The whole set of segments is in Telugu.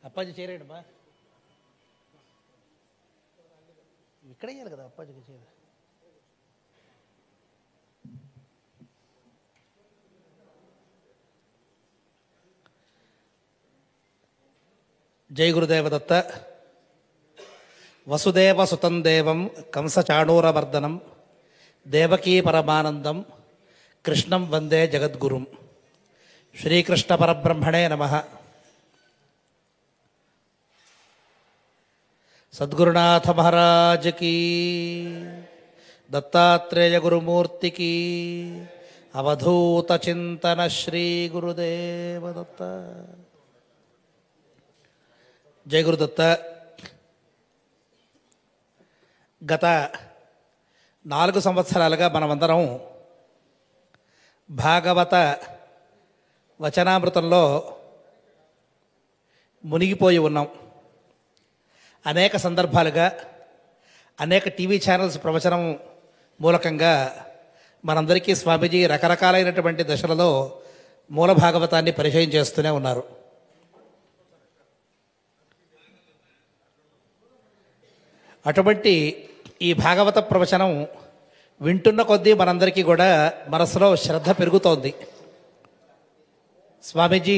అప్పాజీ చేరాడు బా ఇక్కడే చేయాలి కదా అప్పాజీకి చేయాలి జై గురుదేవదత్త వసుదేవ సుతం దేవం కంసచాణూరవర్ధనం దేవకీ పరమానందం కృష్ణం వందే జగద్గురుం శ్రీకృష్ణ పరబ్రహ్మణే నమ సద్గురునాథ మహారాజకి దత్తాత్రేయ గురుమూర్తికి అవధూత చింతన శ్రీ గురుదేవదత్త జయ గురుదత్త గత నాలుగు సంవత్సరాలుగా మనమందరం భాగవత వచనామృతంలో మునిగిపోయి ఉన్నాం అనేక సందర్భాలుగా అనేక టీవీ ఛానల్స్ ప్రవచనం మూలకంగా మనందరికీ స్వామీజీ రకరకాలైనటువంటి దశలలో మూల భాగవతాన్ని పరిచయం చేస్తూనే ఉన్నారు అటువంటి ఈ భాగవత ప్రవచనం వింటున్న కొద్దీ మనందరికీ కూడా మనసులో శ్రద్ధ పెరుగుతోంది స్వామీజీ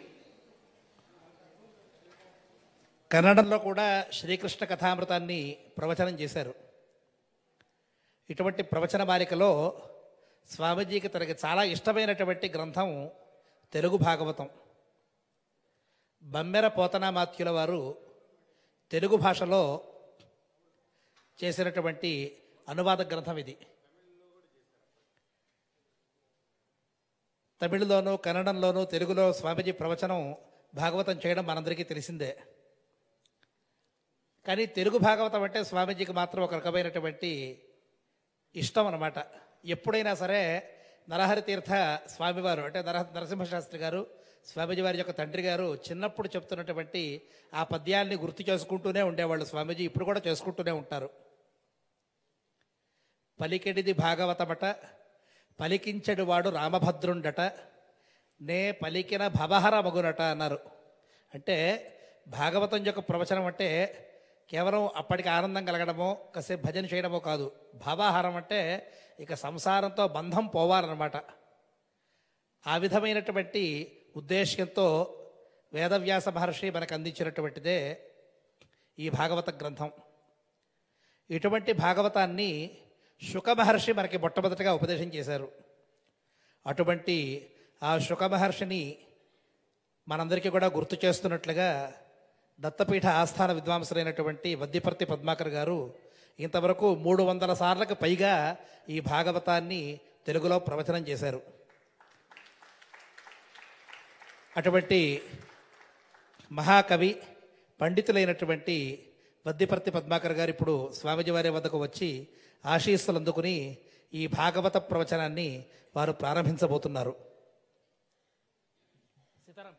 కన్నడంలో కూడా శ్రీకృష్ణ కథామృతాన్ని ప్రవచనం చేశారు ఇటువంటి ప్రవచన మాలికలో స్వామీజీకి తనకి చాలా ఇష్టమైనటువంటి గ్రంథం తెలుగు భాగవతం బమ్మెర పోతనామాత్యుల వారు తెలుగు భాషలో చేసినటువంటి అనువాద గ్రంథం ఇది తమిళలోను కన్నడంలోను తెలుగులో స్వామీజీ ప్రవచనం భాగవతం చేయడం మనందరికీ తెలిసిందే కానీ తెలుగు భాగవతం అంటే స్వామీజీకి మాత్రం ఒక రకమైనటువంటి ఇష్టం అన్నమాట ఎప్పుడైనా సరే నరహరి తీర్థ స్వామివారు అంటే నర నరసింహశాస్త్రి గారు స్వామీజీ వారి యొక్క తండ్రి గారు చిన్నప్పుడు చెప్తున్నటువంటి ఆ పద్యాల్ని గుర్తు చేసుకుంటూనే ఉండేవాళ్ళు స్వామీజీ ఇప్పుడు కూడా చేసుకుంటూనే ఉంటారు పలికెడిది భాగవతమట పలికించడు వాడు రామభద్రుండట నే పలికిన భవహర మగునట అన్నారు అంటే భాగవతం యొక్క ప్రవచనం అంటే కేవలం అప్పటికి ఆనందం కలగడమో కాసేపు భజన చేయడమో కాదు భవహారం అంటే ఇక సంసారంతో బంధం పోవాలన్నమాట ఆ విధమైనటువంటి ఉద్దేశ్యంతో వేదవ్యాస మహర్షి మనకు అందించినటువంటిదే ఈ భాగవత గ్రంథం ఇటువంటి భాగవతాన్ని శుక మహర్షి మనకి మొట్టమొదటిగా ఉపదేశం చేశారు అటువంటి ఆ శుక మహర్షిని మనందరికీ కూడా గుర్తు చేస్తున్నట్లుగా దత్తపీఠ ఆస్థాన విద్వాంసులైనటువంటి వద్దిపర్తి పద్మాకర్ గారు ఇంతవరకు మూడు వందల సార్లకు పైగా ఈ భాగవతాన్ని తెలుగులో ప్రవచనం చేశారు అటువంటి మహాకవి పండితులైనటువంటి వద్దిపర్తి పద్మాకర్ గారు ఇప్పుడు స్వామిజీ వారి వద్దకు వచ్చి ఆశీస్సులు అందుకుని ఈ భాగవత ప్రవచనాన్ని వారు ప్రారంభించబోతున్నారు సీతారాం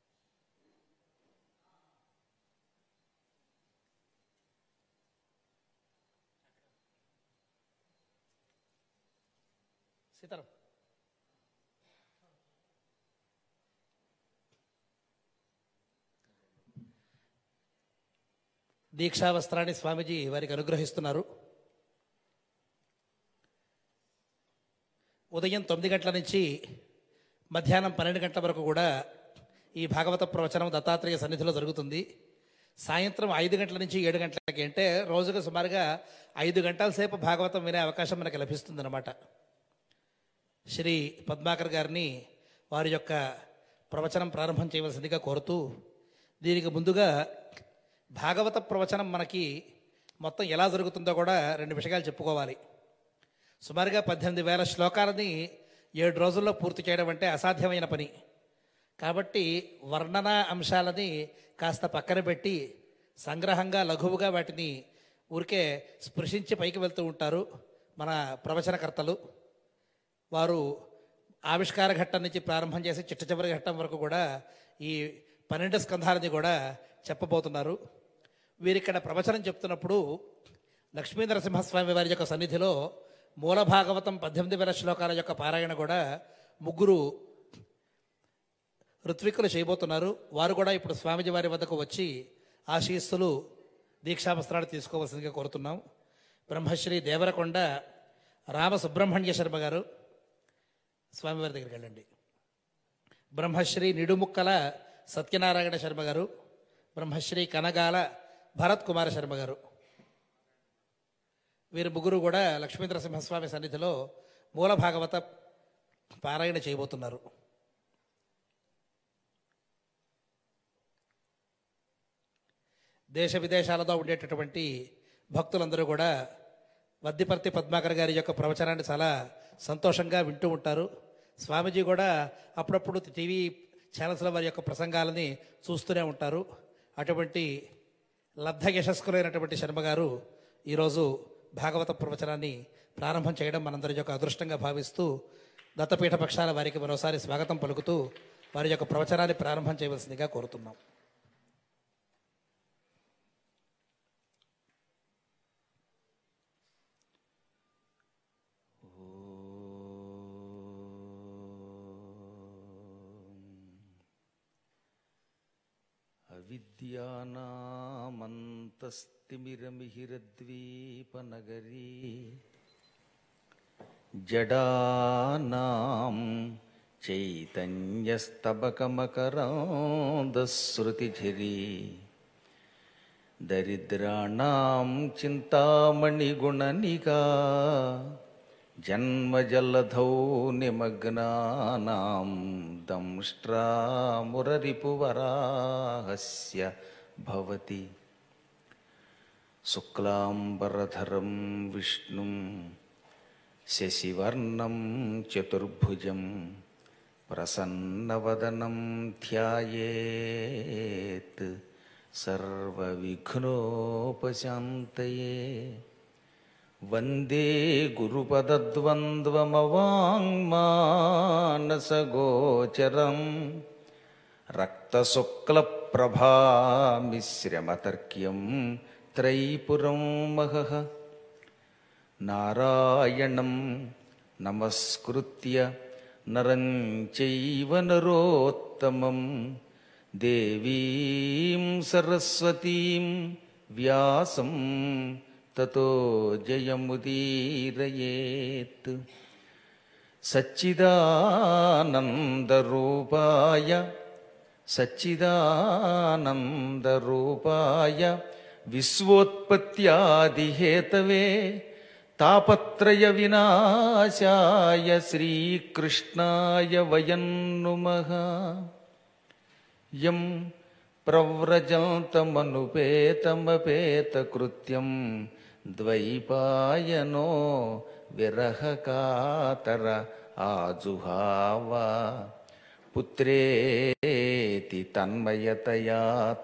సీతారాం దీక్షా వస్త్రాన్ని స్వామీజీ వారికి అనుగ్రహిస్తున్నారు ఉదయం తొమ్మిది గంటల నుంచి మధ్యాహ్నం పన్నెండు గంటల వరకు కూడా ఈ భాగవత ప్రవచనం దత్తాత్రేయ సన్నిధిలో జరుగుతుంది సాయంత్రం ఐదు గంటల నుంచి ఏడు గంటలకి అంటే రోజుకు సుమారుగా ఐదు గంటల సేపు భాగవతం వినే అవకాశం మనకు లభిస్తుందన్నమాట శ్రీ పద్మాకర్ గారిని వారి యొక్క ప్రవచనం ప్రారంభం చేయవలసిందిగా కోరుతూ దీనికి ముందుగా భాగవత ప్రవచనం మనకి మొత్తం ఎలా జరుగుతుందో కూడా రెండు విషయాలు చెప్పుకోవాలి సుమారుగా పద్దెనిమిది వేల శ్లోకాలని ఏడు రోజుల్లో పూర్తి చేయడం అంటే అసాధ్యమైన పని కాబట్టి వర్ణన అంశాలని కాస్త పక్కన పెట్టి సంగ్రహంగా లఘువుగా వాటిని ఊరికే స్పృశించి పైకి వెళ్తూ ఉంటారు మన ప్రవచనకర్తలు వారు ఆవిష్కార ఘట్టం నుంచి ప్రారంభం చేసి చిట్ట చివరి ఘట్టం వరకు కూడా ఈ పన్నెండు స్కంధాలని కూడా చెప్పబోతున్నారు వీరిక్కడ ప్రవచనం చెప్తున్నప్పుడు లక్ష్మీ నరసింహస్వామి వారి యొక్క సన్నిధిలో మూల భాగవతం పద్దెనిమిది వేల శ్లోకాల యొక్క పారాయణ కూడా ముగ్గురు ఋత్విక్కులు చేయబోతున్నారు వారు కూడా ఇప్పుడు స్వామిజీ వారి వద్దకు వచ్చి ఆశీస్సులు దీక్షావస్త్రాలు తీసుకోవాల్సిందిగా కోరుతున్నాం బ్రహ్మశ్రీ దేవరకొండ రామ సుబ్రహ్మణ్య శర్మ గారు స్వామివారి దగ్గరికి వెళ్ళండి బ్రహ్మశ్రీ నిడుముక్కల సత్యనారాయణ శర్మ గారు బ్రహ్మశ్రీ కనగాల భరత్ కుమార శర్మ గారు వీరు ముగ్గురు కూడా లక్ష్మీంద్ర సింహస్వామి సన్నిధిలో మూల భాగవత పారాయణ చేయబోతున్నారు దేశ విదేశాలతో ఉండేటటువంటి భక్తులందరూ కూడా వద్దిపర్తి పద్మాకర్ గారి యొక్క ప్రవచనాన్ని చాలా సంతోషంగా వింటూ ఉంటారు స్వామీజీ కూడా అప్పుడప్పుడు టీవీ ఛానల్స్లో వారి యొక్క ప్రసంగాలని చూస్తూనే ఉంటారు అటువంటి లబ్ధ యశస్కులైనటువంటి శర్మ గారు ఈరోజు భాగవత ప్రవచనాన్ని ప్రారంభం చేయడం మనందరి యొక్క అదృష్టంగా భావిస్తూ దత్తపీఠ పక్షాల వారికి మరోసారి స్వాగతం పలుకుతూ వారి యొక్క ప్రవచనాన్ని ప్రారంభం చేయవలసిందిగా కోరుతున్నాం అవిద్యానామంతస్తిమిరమిహిరద్వీపనగరీ జడానాం చైతన్యస్తబకమకరాంధశ్రుతిఝరీ దరిద్రాణం చింతామణిగుణనికా జన్మజలధౌ నిమగ్నానాం దంష్ట్రామురరిపువరాహస్య భవతి శుక్లాంబరధరం విష్ణుం శశివర్ణం చతుర్భుజం ప్రసన్నవదనం ధ్యాయేత్ సర్వవిఘ్నోపశాంతయే వందే గురుపదద్వంద్వమవాङ्మానసగోచరం రక్తశుక్లప్రభామిశ్రమతర్క్యం త్రైపురం మహః నారాయణం నమస్కృత్య నరం చైవ నరోత్తమం దేవీం సరస్వతీం వ్యాసం తతో జయముదీరయేత్ సచ్చిదానందరూపాయ సచ్చిదానందరూపాయ విశ్వోత్పత్యాదిహేతవే తాపత్రయ వినాశాయ శ్రీకృష్ణాయ వయం నుమః యం ప్రవ్రజంతమనుపేతమపేతకృత్యం ద్వైపాయనో విరహకాతర ఆజుహావ పుత్రేతి తన్మయతయా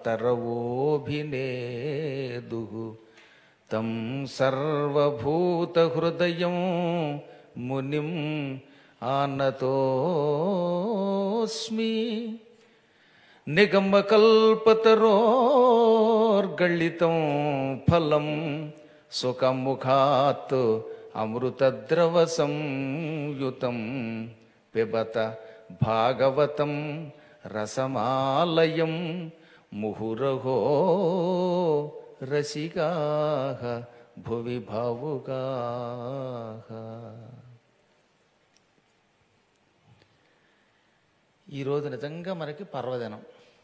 తరవోభినేదు తం సర్వభూతహృదయం మునిం ఆనతోస్మి నిగమకల్పతరోర్గళితం ఫలం సుఖముఖాత్ అమృతద్రవ సంయుతం పిబత భాగవతం రసమాలయం ముహురహో రసికా భువి భావుకా ఈరోజు నిజంగా మనకి పర్వదినం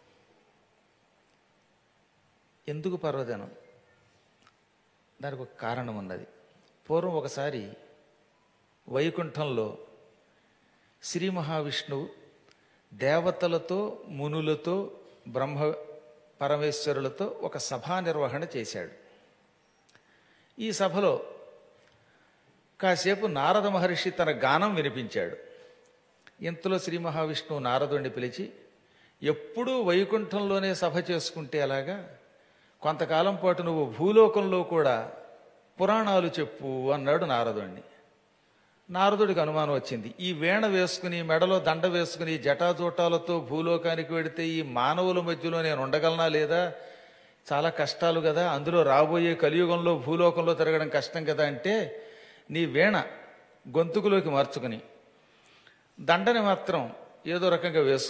ఎందుకు పర్వదినం దానికి ఒక కారణం ఉన్నది పూర్వం ఒకసారి వైకుంఠంలో శ్రీ మహావిష్ణువు దేవతలతో మునులతో బ్రహ్మ పరమేశ్వరులతో ఒక సభా నిర్వహణ చేశాడు ఈ సభలో కాసేపు నారద మహర్షి తన గానం వినిపించాడు ఇంతలో శ్రీ మహావిష్ణువు నారదుడిని పిలిచి ఎప్పుడూ వైకుంఠంలోనే సభ చేసుకుంటే అలాగా కొంతకాలం పాటు నువ్వు భూలోకంలో కూడా పురాణాలు చెప్పు అన్నాడు నారదుడిని నారదుడికి అనుమానం వచ్చింది ఈ వీణ వేసుకుని మెడలో దండ వేసుకుని జటాజూటాలతో భూలోకానికి వెడితే ఈ మానవుల మధ్యలో నేను ఉండగలనా లేదా చాలా కష్టాలు కదా అందులో రాబోయే కలియుగంలో భూలోకంలో తిరగడం కష్టం కదా అంటే నీ వీణ గొంతుకులోకి మార్చుకుని దండని మాత్రం ఏదో రకంగా వేసుకుని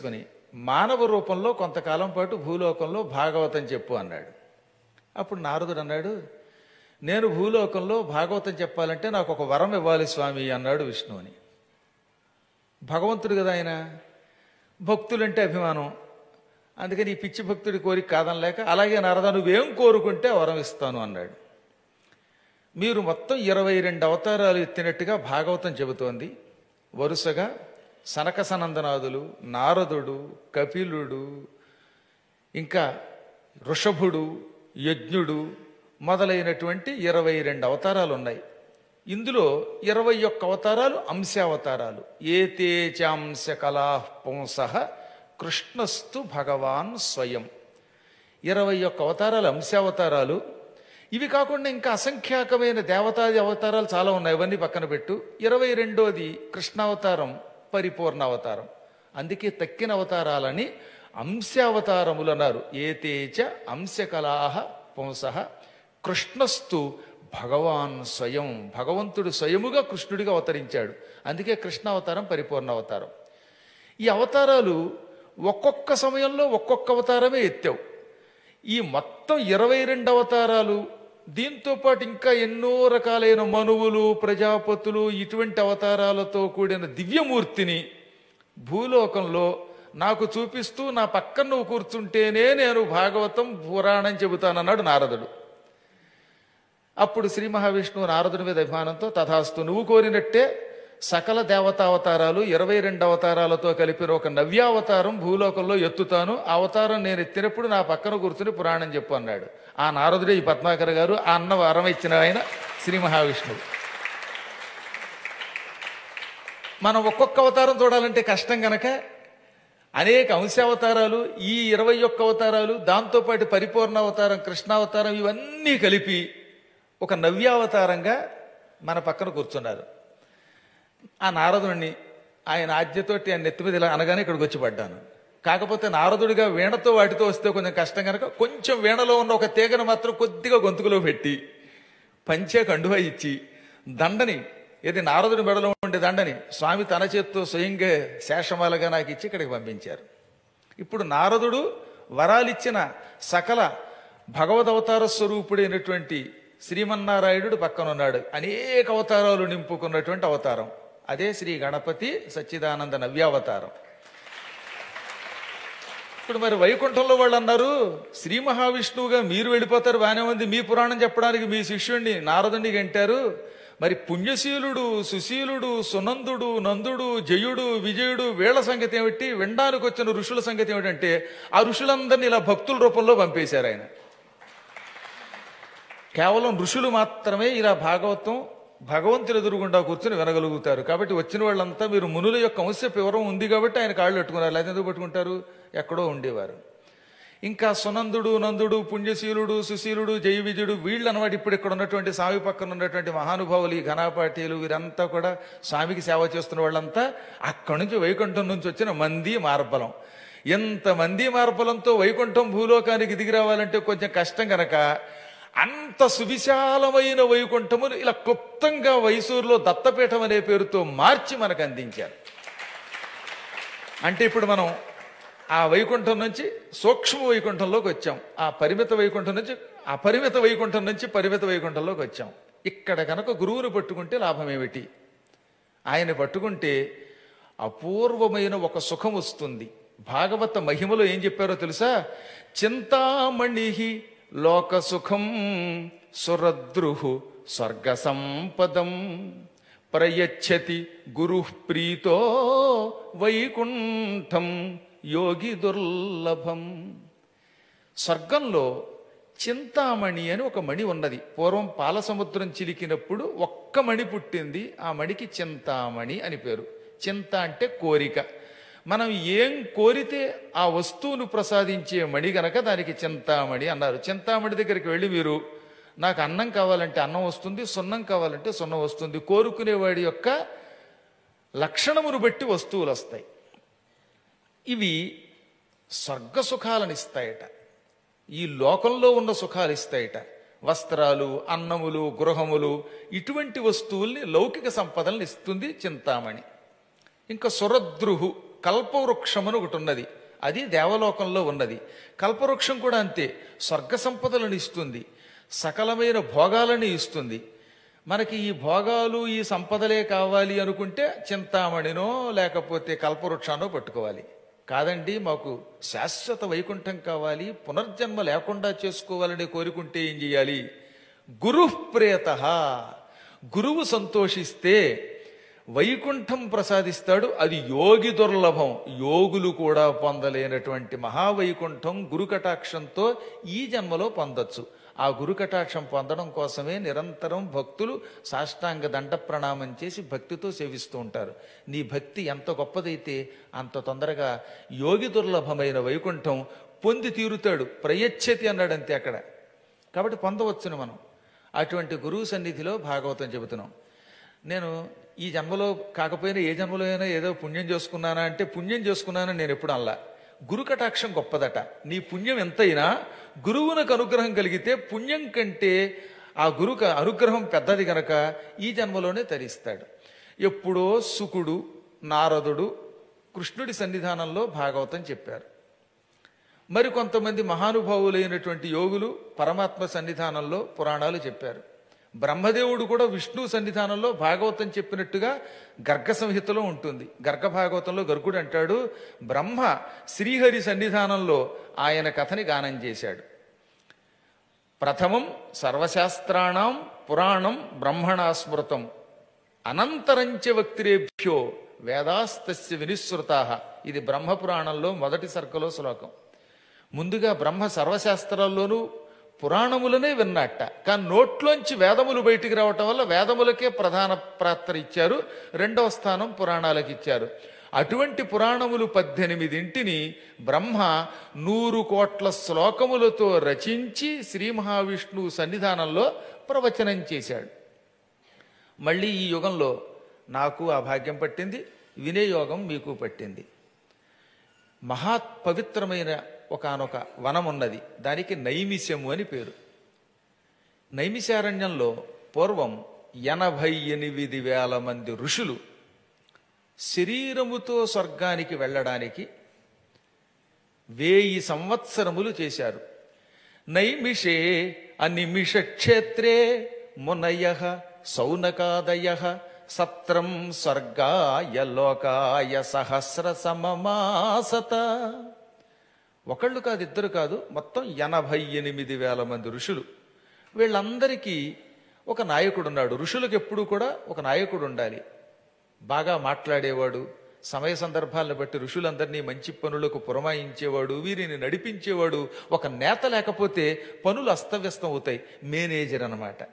మానవ రూపంలో కొంతకాలం పాటు భూలోకంలో భాగవతం చెప్పు అన్నాడు అప్పుడు నారదుడు అన్నాడు నేను భూలోకంలో భాగవతం చెప్పాలంటే నాకు ఒక వరం ఇవ్వాలి స్వామి అన్నాడు విష్ణువుని భగవంతుడు కదా ఆయన భక్తులంటే అభిమానం అందుకని ఈ పిచ్చి భక్తుడి కోరిక కాదనలేక అలాగే నారద నువ్వేం కోరుకుంటే ఆ వరం ఇస్తాను అన్నాడు మీరు మొత్తం ఇరవై రెండు అవతారాలు ఎత్తినట్టుగా భాగవతం చెబుతోంది వరుసగా సనక సనందనాథులు నారదుడు కపిలుడు ఇంకా ఋషభుడు యజ్ఞుడు మొదలైనటువంటి ఇరవై రెండు అవతారాలు ఉన్నాయి ఇందులో ఇరవై ఒక్క అవతారాలు అంశావతారాలు ఏతే చాంశ కళా పుంస కృష్ణస్తు భగవాన్ స్వయం ఇరవై ఒక్క అవతారాలు అంశావతారాలు ఇవి కాకుండా ఇంకా అసంఖ్యాకమైన దేవతాది అవతారాలు చాలా ఉన్నాయి ఇవన్నీ పక్కన పెట్టు ఇరవై రెండోది కృష్ణావతారం పరిపూర్ణ అవతారం అందుకే తక్కిన అవతారాలని అంశావతారములు అన్నారు ఏతేచ అంశకలాహ పుంస కృష్ణస్తు భగవాన్ స్వయం భగవంతుడు స్వయముగా కృష్ణుడిగా అవతరించాడు అందుకే కృష్ణావతారం పరిపూర్ణ అవతారం ఈ అవతారాలు ఒక్కొక్క సమయంలో ఒక్కొక్క అవతారమే ఎత్తావు ఈ మొత్తం ఇరవై రెండు అవతారాలు దీంతో పాటు ఇంకా ఎన్నో రకాలైన మనువులు ప్రజాపతులు ఇటువంటి అవతారాలతో కూడిన దివ్యమూర్తిని భూలోకంలో నాకు చూపిస్తూ నా పక్కన నువ్వు కూర్చుంటేనే నేను భాగవతం పురాణం చెబుతానన్నాడు నారదుడు అప్పుడు శ్రీ మహావిష్ణువు నారదుడి మీద అభిమానంతో తథాస్తు నువ్వు కోరినట్టే సకల దేవతావతారాలు ఇరవై రెండు అవతారాలతో కలిపిన ఒక నవ్యావతారం భూలోకంలో ఎత్తుతాను ఆ అవతారం నేను ఎత్తినప్పుడు నా పక్కన కూర్చుని పురాణం చెప్పు అన్నాడు ఆ నారదుడే ఈ పద్మాకర్ గారు ఆ అన్న వరం ఇచ్చిన ఆయన శ్రీ మహావిష్ణువు మనం ఒక్కొక్క అవతారం చూడాలంటే కష్టం గనక అనేక అంశావతారాలు ఈ ఇరవై ఒక్క అవతారాలు దాంతోపాటు పరిపూర్ణ అవతారం కృష్ణావతారం ఇవన్నీ కలిపి ఒక నవ్యావతారంగా మన పక్కన కూర్చున్నారు ఆ నారదుడిని ఆయన ఆజ్ఞతోటి ఆయన నెత్తి మీద ఇలా అనగానే ఇక్కడికి వచ్చి పడ్డాను కాకపోతే నారదుడిగా వీణతో వాటితో వస్తే కొంచెం కష్టం కనుక కొంచెం వీణలో ఉన్న ఒక తీగను మాత్రం కొద్దిగా గొంతుకులో పెట్టి పంచే కండువా ఇచ్చి దండని ఇది నారదుడి మెడలో ఉండే దండని స్వామి తన చేత్తో స్వయంగా శేషమాలగా నాకు ఇచ్చి ఇక్కడికి పంపించారు ఇప్పుడు నారదుడు వరాలిచ్చిన సకల భగవదవతార స్వరూపుడైనటువంటి శ్రీమన్నారాయణుడు పక్కన ఉన్నాడు అనేక అవతారాలు నింపుకున్నటువంటి అవతారం అదే శ్రీ గణపతి సచ్చిదానంద నవ్యావతారం ఇప్పుడు మరి వైకుంఠంలో వాళ్ళు అన్నారు శ్రీ మహావిష్ణువుగా మీరు వెళ్ళిపోతారు బాగానే ఉంది మీ పురాణం చెప్పడానికి మీ శిష్యుణ్ణి నారదుని గంటారు మరి పుణ్యశీలుడు సుశీలుడు సునందుడు నందుడు జయుడు విజయుడు వీళ్ళ సంగతి ఏమిటి వినడానికి వచ్చిన ఋషుల సంగతి ఏమిటంటే ఆ ఋషులందరినీ ఇలా భక్తుల రూపంలో పంపేశారు ఆయన కేవలం ఋషులు మాత్రమే ఇలా భాగవతం భగవంతుని ఎదురుగుండా కూర్చుని వినగలుగుతారు కాబట్టి వచ్చిన వాళ్ళంతా మీరు మునుల యొక్క అంశ వివరం ఉంది కాబట్టి ఆయన కాళ్ళు పెట్టుకున్నారు లేదా ఎందుకు పెట్టుకుంటారు ఎక్కడో ఉండేవారు ఇంకా సునందుడు నందుడు పుణ్యశీలుడు సుశీలుడు జయ విజయుడు వీళ్ళు అనమాట ఇప్పుడు ఇక్కడ ఉన్నటువంటి స్వామి పక్కన ఉన్నటువంటి మహానుభావులు ఈ ఘనాపాఠీలు వీరంతా కూడా స్వామికి సేవ చేస్తున్న వాళ్ళంతా అక్కడి నుంచి వైకుంఠం నుంచి వచ్చిన మంది మార్బలం ఎంత మంది మార్బలంతో వైకుంఠం భూలోకానికి దిగి రావాలంటే కొంచెం కష్టం గనక అంత సువిశాలమైన వైకుంఠమును ఇలా క్లుప్తంగా వైసూరులో దత్తపీఠం అనే పేరుతో మార్చి మనకు అందించారు అంటే ఇప్పుడు మనం ఆ వైకుంఠం నుంచి సూక్ష్మ వైకుంఠంలోకి వచ్చాం ఆ పరిమిత వైకుంఠం నుంచి అపరిమిత వైకుంఠం నుంచి పరిమిత వైకుంఠంలోకి వచ్చాం ఇక్కడ కనుక గురువుని పట్టుకుంటే లాభం ఏమిటి ఆయన పట్టుకుంటే అపూర్వమైన ఒక సుఖం వస్తుంది భాగవత మహిమలో ఏం చెప్పారో తెలుసా చింతామణి లోక సుఖం సురద్రుహు స్వర్గ సంపదం ప్రయచ్చతి గురు ప్రీతో వైకుంఠం యోగి దుర్లభం స్వర్గంలో చింతామణి అని ఒక మణి ఉన్నది పూర్వం పాలసముద్రం చిలికినప్పుడు ఒక్క మణి పుట్టింది ఆ మణికి చింతామణి అని పేరు చింత అంటే కోరిక మనం ఏం కోరితే ఆ వస్తువును ప్రసాదించే మణి గనక దానికి చింతామణి అన్నారు చింతామణి దగ్గరికి వెళ్ళి మీరు నాకు అన్నం కావాలంటే అన్నం వస్తుంది సున్నం కావాలంటే సున్నం వస్తుంది కోరుకునేవాడి యొక్క లక్షణమును బట్టి వస్తువులు వస్తాయి ఇవి స్వర్గ సుఖాలను ఇస్తాయట ఈ లోకంలో ఉన్న సుఖాలు ఇస్తాయట వస్త్రాలు అన్నములు గృహములు ఇటువంటి వస్తువుల్ని లౌకిక సంపదలను ఇస్తుంది చింతామణి ఇంకా సురద్రుహు కల్పవృక్షం అని ఒకటి ఉన్నది అది దేవలోకంలో ఉన్నది కల్పవృక్షం కూడా అంతే స్వర్గ సంపదలను ఇస్తుంది సకలమైన భోగాలను ఇస్తుంది మనకి ఈ భోగాలు ఈ సంపదలే కావాలి అనుకుంటే చింతామణినో లేకపోతే కల్పవృక్షానో పట్టుకోవాలి కాదండి మాకు శాశ్వత వైకుంఠం కావాలి పునర్జన్మ లేకుండా చేసుకోవాలని కోరుకుంటే ఏం చేయాలి గురు ప్రేత గురువు సంతోషిస్తే వైకుంఠం ప్రసాదిస్తాడు అది యోగి దుర్లభం యోగులు కూడా పొందలేనటువంటి మహావైకుంఠం గురు కటాక్షంతో ఈ జన్మలో పొందొచ్చు ఆ గురు కటాక్షం పొందడం కోసమే నిరంతరం భక్తులు సాష్టాంగ దండ ప్రణామం చేసి భక్తితో సేవిస్తూ ఉంటారు నీ భక్తి ఎంత గొప్పదైతే అంత తొందరగా యోగి దుర్లభమైన వైకుంఠం పొంది తీరుతాడు ప్రయచ్చతి అన్నాడంతే అక్కడ కాబట్టి పొందవచ్చును మనం అటువంటి గురువు సన్నిధిలో భాగవతం చెబుతున్నాం నేను ఈ జన్మలో కాకపోయినా ఏ జన్మలో అయినా ఏదో పుణ్యం చేసుకున్నానా అంటే పుణ్యం చేసుకున్నానని నేను ఎప్పుడు అనలా గురు కటాక్షం గొప్పదట నీ పుణ్యం ఎంతైనా గురువునకు అనుగ్రహం కలిగితే పుణ్యం కంటే ఆ గురుకు అనుగ్రహం పెద్దది గనక ఈ జన్మలోనే తరిస్తాడు ఎప్పుడో సుకుడు నారదుడు కృష్ణుడి సన్నిధానంలో భాగవతం చెప్పారు మరి కొంతమంది మహానుభావులైనటువంటి యోగులు పరమాత్మ సన్నిధానంలో పురాణాలు చెప్పారు బ్రహ్మదేవుడు కూడా విష్ణు సన్నిధానంలో భాగవతం చెప్పినట్టుగా గర్గ సంహితలో ఉంటుంది గర్గ భాగవతంలో గర్గుడు అంటాడు బ్రహ్మ శ్రీహరి సన్నిధానంలో ఆయన కథని గానం చేశాడు ప్రథమం సర్వశాస్త్రాణం పురాణం బ్రహ్మణా స్మృతం అనంతరంచ వక్తిరేభ్యో వేదాస్తస్య వినిశ్రుతా ఇది బ్రహ్మపురాణంలో మొదటి సర్కలో శ్లోకం ముందుగా బ్రహ్మ సర్వశాస్త్రాల్లోనూ పురాణములనే విన్నట్ట కానీ నోట్లోంచి వేదములు బయటికి రావటం వల్ల వేదములకే ప్రధాన పాత్ర ఇచ్చారు రెండవ స్థానం పురాణాలకు ఇచ్చారు అటువంటి పురాణములు పద్దెనిమిదింటిని బ్రహ్మ నూరు కోట్ల శ్లోకములతో రచించి శ్రీ మహావిష్ణువు సన్నిధానంలో ప్రవచనం చేశాడు మళ్ళీ ఈ యుగంలో నాకు ఆ భాగ్యం పట్టింది వినే యోగం మీకు పట్టింది మహాత్ పవిత్రమైన ఒకనొక వనం ఉన్నది దానికి నైమిష్యము అని పేరు నైమిషారణ్యంలో పూర్వం ఎనభై ఎనిమిది వేల మంది ఋషులు శరీరముతో స్వర్గానికి వెళ్ళడానికి వేయి సంవత్సరములు చేశారు నైమిషే అనిమిష క్షేత్రే మునయ సౌనకాదయ సత్రం స్వర్గాయ లోకాయ సహస్ర సమమాసత ఒకళ్ళు కాదు ఇద్దరు కాదు మొత్తం ఎనభై ఎనిమిది వేల మంది ఋషులు వీళ్ళందరికీ ఒక నాయకుడు ఉన్నాడు ఋషులకు ఎప్పుడు కూడా ఒక నాయకుడు ఉండాలి బాగా మాట్లాడేవాడు సమయ సందర్భాలను బట్టి ఋషులందరినీ మంచి పనులకు పురమాయించేవాడు వీరిని నడిపించేవాడు ఒక నేత లేకపోతే పనులు అస్తవ్యస్తం అవుతాయి మేనేజర్ అన్నమాట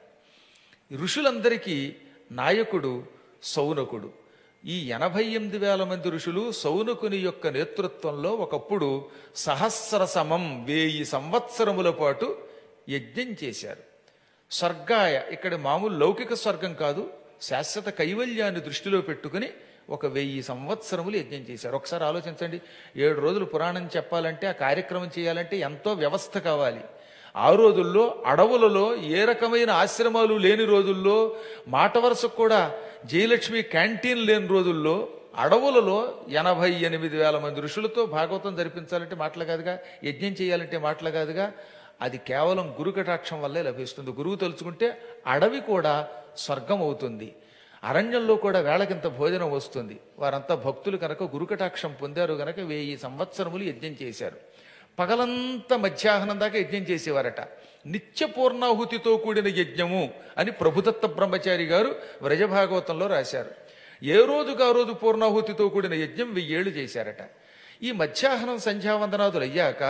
ఋషులందరికీ నాయకుడు సౌనకుడు ఈ ఎనభై ఎనిమిది వేల మంది ఋషులు సౌనకుని యొక్క నేతృత్వంలో ఒకప్పుడు సహస్ర సమం వేయి సంవత్సరముల పాటు యజ్ఞం చేశారు స్వర్గాయ ఇక్కడ మామూలు లౌకిక స్వర్గం కాదు శాశ్వత కైవల్యాన్ని దృష్టిలో పెట్టుకుని ఒక వెయ్యి సంవత్సరములు యజ్ఞం చేశారు ఒకసారి ఆలోచించండి ఏడు రోజులు పురాణం చెప్పాలంటే ఆ కార్యక్రమం చేయాలంటే ఎంతో వ్యవస్థ కావాలి ఆ రోజుల్లో అడవులలో ఏ రకమైన ఆశ్రమాలు లేని రోజుల్లో మాట వరుసకు కూడా జయలక్ష్మి క్యాంటీన్ లేని రోజుల్లో అడవులలో ఎనభై ఎనిమిది వేల మంది ఋషులతో భాగవతం జరిపించాలంటే మాటలు కాదుగా యజ్ఞం చేయాలంటే మాటలు కాదుగా అది కేవలం గురు కటాక్షం వల్లే లభిస్తుంది గురువు తలుచుకుంటే అడవి కూడా స్వర్గం అవుతుంది అరణ్యంలో కూడా వేళకింత భోజనం వస్తుంది వారంతా భక్తులు కనుక గురుకటాక్షం పొందారు కనుక వెయ్యి సంవత్సరములు యజ్ఞం చేశారు పగలంతా మధ్యాహ్నం దాకా యజ్ఞం చేసేవారట నిత్య పూర్ణాహుతితో కూడిన యజ్ఞము అని ప్రభుదత్త బ్రహ్మచారి గారు వ్రజభాగవతంలో రాశారు ఏ రోజుకు ఆ రోజు పూర్ణాహుతితో కూడిన యజ్ఞం వెయ్యేళ్ళు చేశారట ఈ మధ్యాహ్నం సంధ్యావందనాదులు అయ్యాక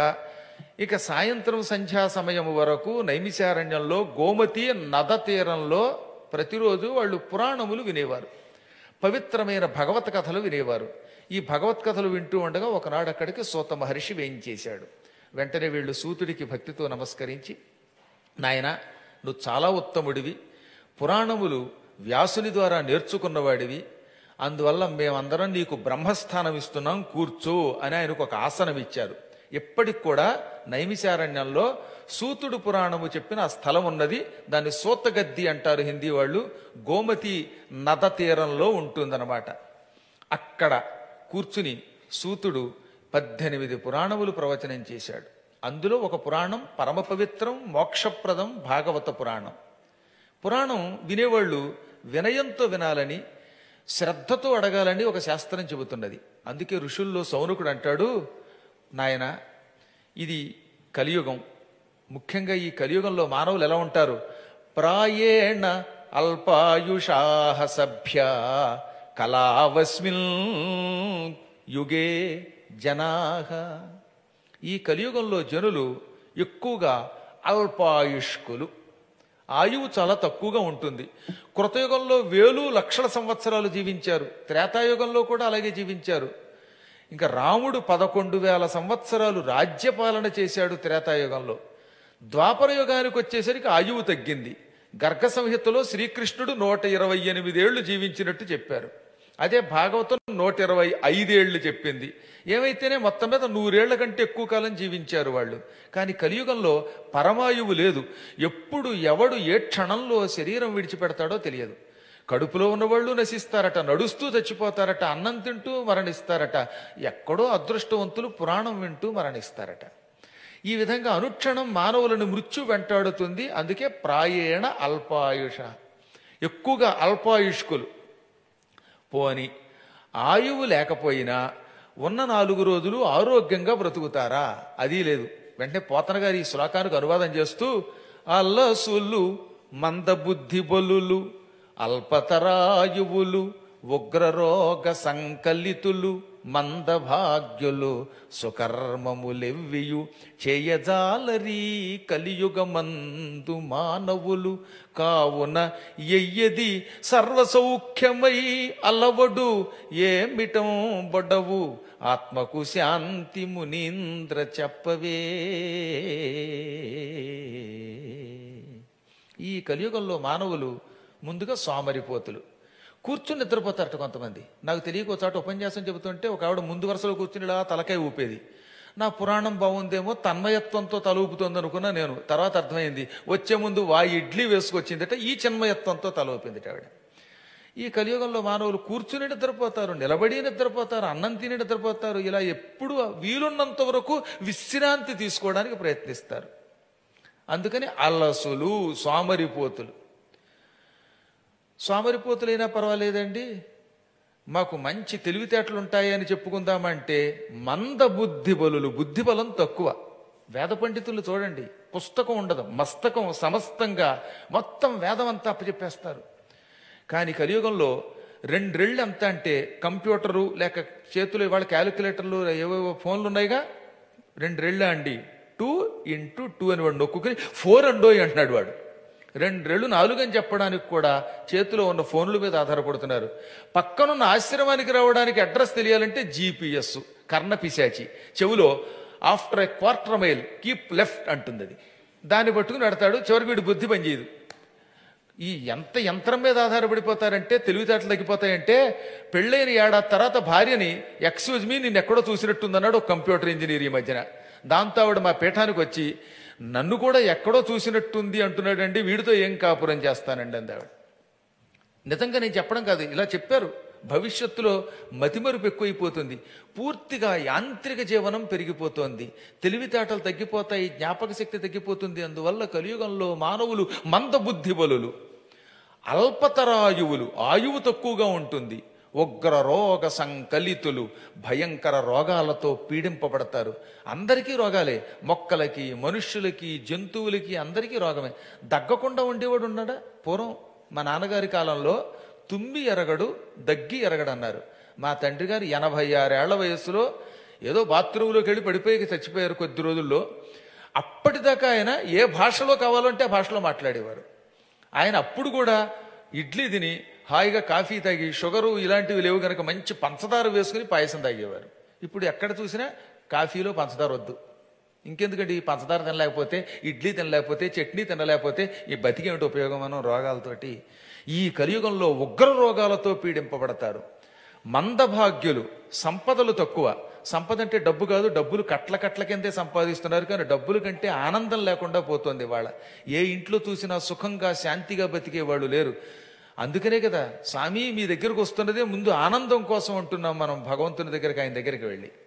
ఇక సాయంత్రం సంధ్యా సమయం వరకు నైమిశారణ్యంలో గోమతి నద తీరంలో ప్రతిరోజు వాళ్ళు పురాణములు వినేవారు పవిత్రమైన భగవత్ కథలు వినేవారు ఈ భగవత్ కథలు వింటూ ఉండగా ఒకనాడు అక్కడికి సూత మహర్షి వేయించేశాడు వెంటనే వీళ్ళు సూతుడికి భక్తితో నమస్కరించి నాయన నువ్వు చాలా ఉత్తముడివి పురాణములు వ్యాసుని ద్వారా నేర్చుకున్నవాడివి అందువల్ల మేమందరం నీకు బ్రహ్మస్థానం ఇస్తున్నాం కూర్చో అని ఆయనకు ఒక ఆసనం ఇచ్చారు ఇప్పటికి కూడా నైమిశారణ్యంలో సూతుడు పురాణము చెప్పిన ఆ స్థలం ఉన్నది దాన్ని సూతగద్ది అంటారు హిందీ వాళ్ళు గోమతి నద తీరంలో ఉంటుందన్నమాట అక్కడ కూర్చుని సూతుడు పద్దెనిమిది పురాణములు ప్రవచనం చేశాడు అందులో ఒక పురాణం పరమ పవిత్రం మోక్షప్రదం భాగవత పురాణం పురాణం వినేవాళ్ళు వినయంతో వినాలని శ్రద్ధతో అడగాలని ఒక శాస్త్రం చెబుతున్నది అందుకే ఋషుల్లో సౌనకుడు అంటాడు నాయన ఇది కలియుగం ముఖ్యంగా ఈ కలియుగంలో మానవులు ఎలా ఉంటారు ప్రాయేణ అల్పాయుషాహ సభ్య కళావస్మిన్ యుగే జనాహ ఈ కలియుగంలో జనులు ఎక్కువగా అల్పాయుష్కులు ఆయువు చాలా తక్కువగా ఉంటుంది కృతయుగంలో వేలు లక్షల సంవత్సరాలు జీవించారు త్రేతాయుగంలో కూడా అలాగే జీవించారు ఇంకా రాముడు పదకొండు వేల సంవత్సరాలు రాజ్యపాలన చేశాడు త్రేతాయుగంలో ద్వాపర యుగానికి వచ్చేసరికి ఆయువు తగ్గింది గర్గ సంహితలో శ్రీకృష్ణుడు నూట ఇరవై ఎనిమిదేళ్లు జీవించినట్టు చెప్పారు అదే భాగవతం నూట ఇరవై ఐదేళ్లు చెప్పింది ఏమైతేనే మొత్తం మీద నూరేళ్ల కంటే ఎక్కువ కాలం జీవించారు వాళ్ళు కానీ కలియుగంలో పరమాయువు లేదు ఎప్పుడు ఎవడు ఏ క్షణంలో శరీరం విడిచిపెడతాడో తెలియదు కడుపులో ఉన్నవాళ్ళు నశిస్తారట నడుస్తూ చచ్చిపోతారట అన్నం తింటూ మరణిస్తారట ఎక్కడో అదృష్టవంతులు పురాణం వింటూ మరణిస్తారట ఈ విధంగా అనుక్షణం మానవులను మృత్యు వెంటాడుతుంది అందుకే ప్రాయేణ అల్పాయుష ఎక్కువగా అల్పాయుష్కులు పోని ఆయువు లేకపోయినా ఉన్న నాలుగు రోజులు ఆరోగ్యంగా బ్రతుకుతారా అది లేదు వెంటనే పోతన గారు ఈ శ్లోకానికి అనువాదం చేస్తూ అల్లసులు మందబుద్ధి బలులు అల్పతరాయువులు ఉగ్రరోగ సంకలితులు మందభాగ్యులు సుకర్మములెవ్వియు చేయజాలరీ కలియుగమందు మానవులు కావున ఎయ్యది సర్వసౌఖ్యమై అలవడు ఏమిటం బొడవు ఆత్మకు శాంతి మునీంద్ర చెప్పవే ఈ కలియుగంలో మానవులు ముందుగా సోమరిపోతులు కూర్చుని నిద్రపోతారట కొంతమంది నాకు తెలియక ఒక చోట ఉపన్యాసం చెబుతుంటే ఒక ఆవిడ ముందు వరుసలో కూర్చుని ఇలా తలకాయ ఊపేది నా పురాణం బాగుందేమో తన్మయత్వంతో తల ఊపుతుంది అనుకున్నా నేను తర్వాత అర్థమైంది వచ్చే ముందు వా ఇడ్లీ వేసుకొచ్చిందట ఈ చిన్మయత్వంతో తల ఊపింది ఆవిడ ఈ కలియుగంలో మానవులు కూర్చుని నిద్రపోతారు నిలబడి నిద్రపోతారు అన్నం తిని నిద్రపోతారు ఇలా ఎప్పుడు వీలున్నంత వరకు విశ్రాంతి తీసుకోవడానికి ప్రయత్నిస్తారు అందుకని అల్లసులు సోమరిపోతులు సోమరిపోతులైనా పర్వాలేదండి మాకు మంచి తెలివితేటలు ఉంటాయి అని చెప్పుకుందామంటే మంద బుద్ధి బలులు బుద్ధి బలం తక్కువ వేద పండితులు చూడండి పుస్తకం ఉండదు మస్తకం సమస్తంగా మొత్తం వేదం అంతా అప్పచెప్పేస్తారు కానీ కలియుగంలో రెండ్రెళ్ళు ఎంత అంటే కంప్యూటరు లేక చేతులు ఇవాళ క్యాలిక్యులేటర్లు ఏవేవో ఫోన్లు ఉన్నాయిగా రెండ్రెళ్ళ అండి టూ ఇంటూ టూ అని వాడు నొక్కుని ఫోర్ అండోయ్ అంటున్నాడు వాడు రెండ్రెళ్ళు నాలుగు అని చెప్పడానికి కూడా చేతిలో ఉన్న ఫోన్ల మీద ఆధారపడుతున్నారు పక్కనున్న ఆశ్రమానికి రావడానికి అడ్రస్ తెలియాలంటే జీపీఎస్ కర్ణ పిశాచి చెవులో after a quarter mile keep left అంటుంది అది దాన్ని పట్టుకుని నడతాడు చివరికి వీడి బుద్ధి పనిచేయదు ఈ ఎంత యంత్రం మీద ఆధారపడిపోతారంటే తెలివితేటలు తగ్గిపోతాయంటే పెళ్ళైన ఏడాది తర్వాత భార్యని ఎక్స్క్యూజ్ మీ నిన్ను ఎక్కడో చూసినట్టుందన్నాడు ఒక కంప్యూటర్ ఇంజనీర్ ఈ మధ్యన దాంతో ఆవిడ మా పీఠానికి వచ్చి నన్ను కూడా ఎక్కడో చూసినట్టుంది అంటున్నాడండి వీడితో ఏం కాపురం చేస్తానండి అంది ఆవిడ నిజంగా నేను చెప్పడం కాదు ఇలా చెప్పారు భవిష్యత్తులో మతిమరుపు ఎక్కువైపోతుంది పూర్తిగా యాంత్రిక జీవనం పెరిగిపోతోంది తెలివితేటలు తగ్గిపోతాయి జ్ఞాపక శక్తి తగ్గిపోతుంది అందువల్ల కలియుగంలో మానవులు మందబుద్ధి బలులు అల్పతరాయువులు ఆయువు తక్కువగా ఉంటుంది ఉగ్ర రోగ సంకలితులు భయంకర రోగాలతో పీడింపబడతారు అందరికీ రోగాలే మొక్కలకి మనుష్యులకి జంతువులకి అందరికీ రోగమే దగ్గకుండా ఉండేవాడు ఉన్నాడా పూర్వం మా నాన్నగారి కాలంలో తుమ్మి ఎరగడు దగ్గి ఎరగడు అన్నారు మా తండ్రి గారు ఎనభై ఆరేళ్ల వయస్సులో ఏదో బాత్రూంలోకి వెళ్ళి పడిపోయి చచ్చిపోయారు కొద్ది రోజుల్లో అప్పటిదాకా ఆయన ఏ భాషలో కావాలంటే ఆ భాషలో మాట్లాడేవారు ఆయన అప్పుడు కూడా ఇడ్లీ తిని హాయిగా కాఫీ తాగి షుగరు ఇలాంటివి లేవు గనక మంచి పంచదార వేసుకుని పాయసం తాగేవారు ఇప్పుడు ఎక్కడ చూసినా కాఫీలో పంచదార వద్దు ఇంకెందుకంటే ఈ పంచదార తినలేకపోతే ఇడ్లీ తినలేకపోతే చట్నీ తినలేకపోతే ఈ బతికేమిటి ఉపయోగం మనం రోగాలతోటి ఈ కలియుగంలో ఉగ్ర రోగాలతో పీడింపబడతారు మందభాగ్యులు సంపదలు తక్కువ సంపద అంటే డబ్బు కాదు డబ్బులు కట్ల కట్ల కిందే సంపాదిస్తున్నారు కానీ డబ్బుల కంటే ఆనందం లేకుండా పోతుంది వాళ్ళ ఏ ఇంట్లో చూసినా సుఖంగా శాంతిగా బతికే వాళ్ళు లేరు అందుకనే కదా స్వామి మీ దగ్గరకు వస్తున్నదే ముందు ఆనందం కోసం అంటున్నాం మనం భగవంతుని దగ్గరికి ఆయన దగ్గరికి వెళ్ళి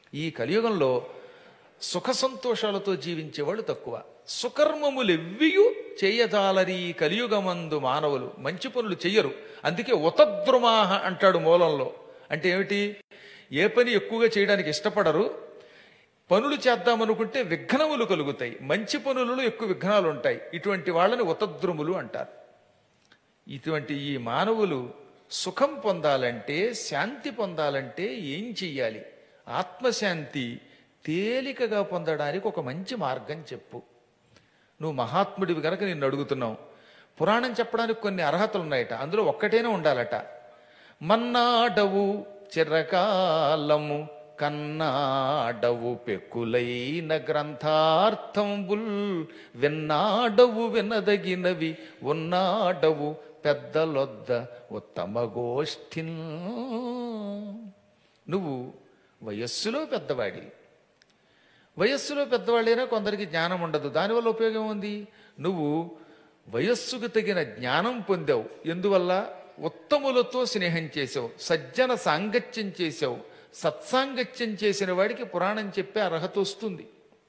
ఈ కలియుగంలో సుఖ సంతోషాలతో జీవించేవాళ్ళు తక్కువ సుకర్మములెవ్వియు చేయజాలరి ఈ కలియుగమందు మానవులు మంచి పనులు చెయ్యరు అందుకే ఉతద్రుమాహ అంటాడు మూలంలో అంటే ఏమిటి ఏ పని ఎక్కువగా చేయడానికి ఇష్టపడరు పనులు చేద్దామనుకుంటే విఘ్నములు కలుగుతాయి మంచి పనులలో ఎక్కువ విఘ్నాలు ఉంటాయి ఇటువంటి వాళ్ళని ఉతద్రుములు అంటారు ఇటువంటి ఈ మానవులు సుఖం పొందాలంటే శాంతి పొందాలంటే ఏం చెయ్యాలి ఆత్మశాంతి తేలికగా పొందడానికి ఒక మంచి మార్గం చెప్పు నువ్వు మహాత్ముడివి గనక నిన్ను అడుగుతున్నావు పురాణం చెప్పడానికి కొన్ని అర్హతలు ఉన్నాయట అందులో ఒక్కటైనా ఉండాలట మన్నాడవు చిరకాలము కన్నాడవు పెక్కులైన గ్రంథార్థంబుల్ విన్నాడవు వినదగినవి ఉన్నాడవు పెద్దలొద్ద ఉత్తమ గోష్ఠిన్ నువ్వు వయస్సులో పెద్దవాడి వయస్సులో పెద్దవాళ్ళైనా కొందరికి జ్ఞానం ఉండదు దానివల్ల ఉపయోగం ఉంది నువ్వు వయస్సుకు తగిన జ్ఞానం పొందావు ఎందువల్ల ఉత్తములతో స్నేహం చేసావు సజ్జన సాంగత్యం చేసావు సత్సాంగత్యం చేసిన వాడికి పురాణం చెప్పే అర్హత వస్తుంది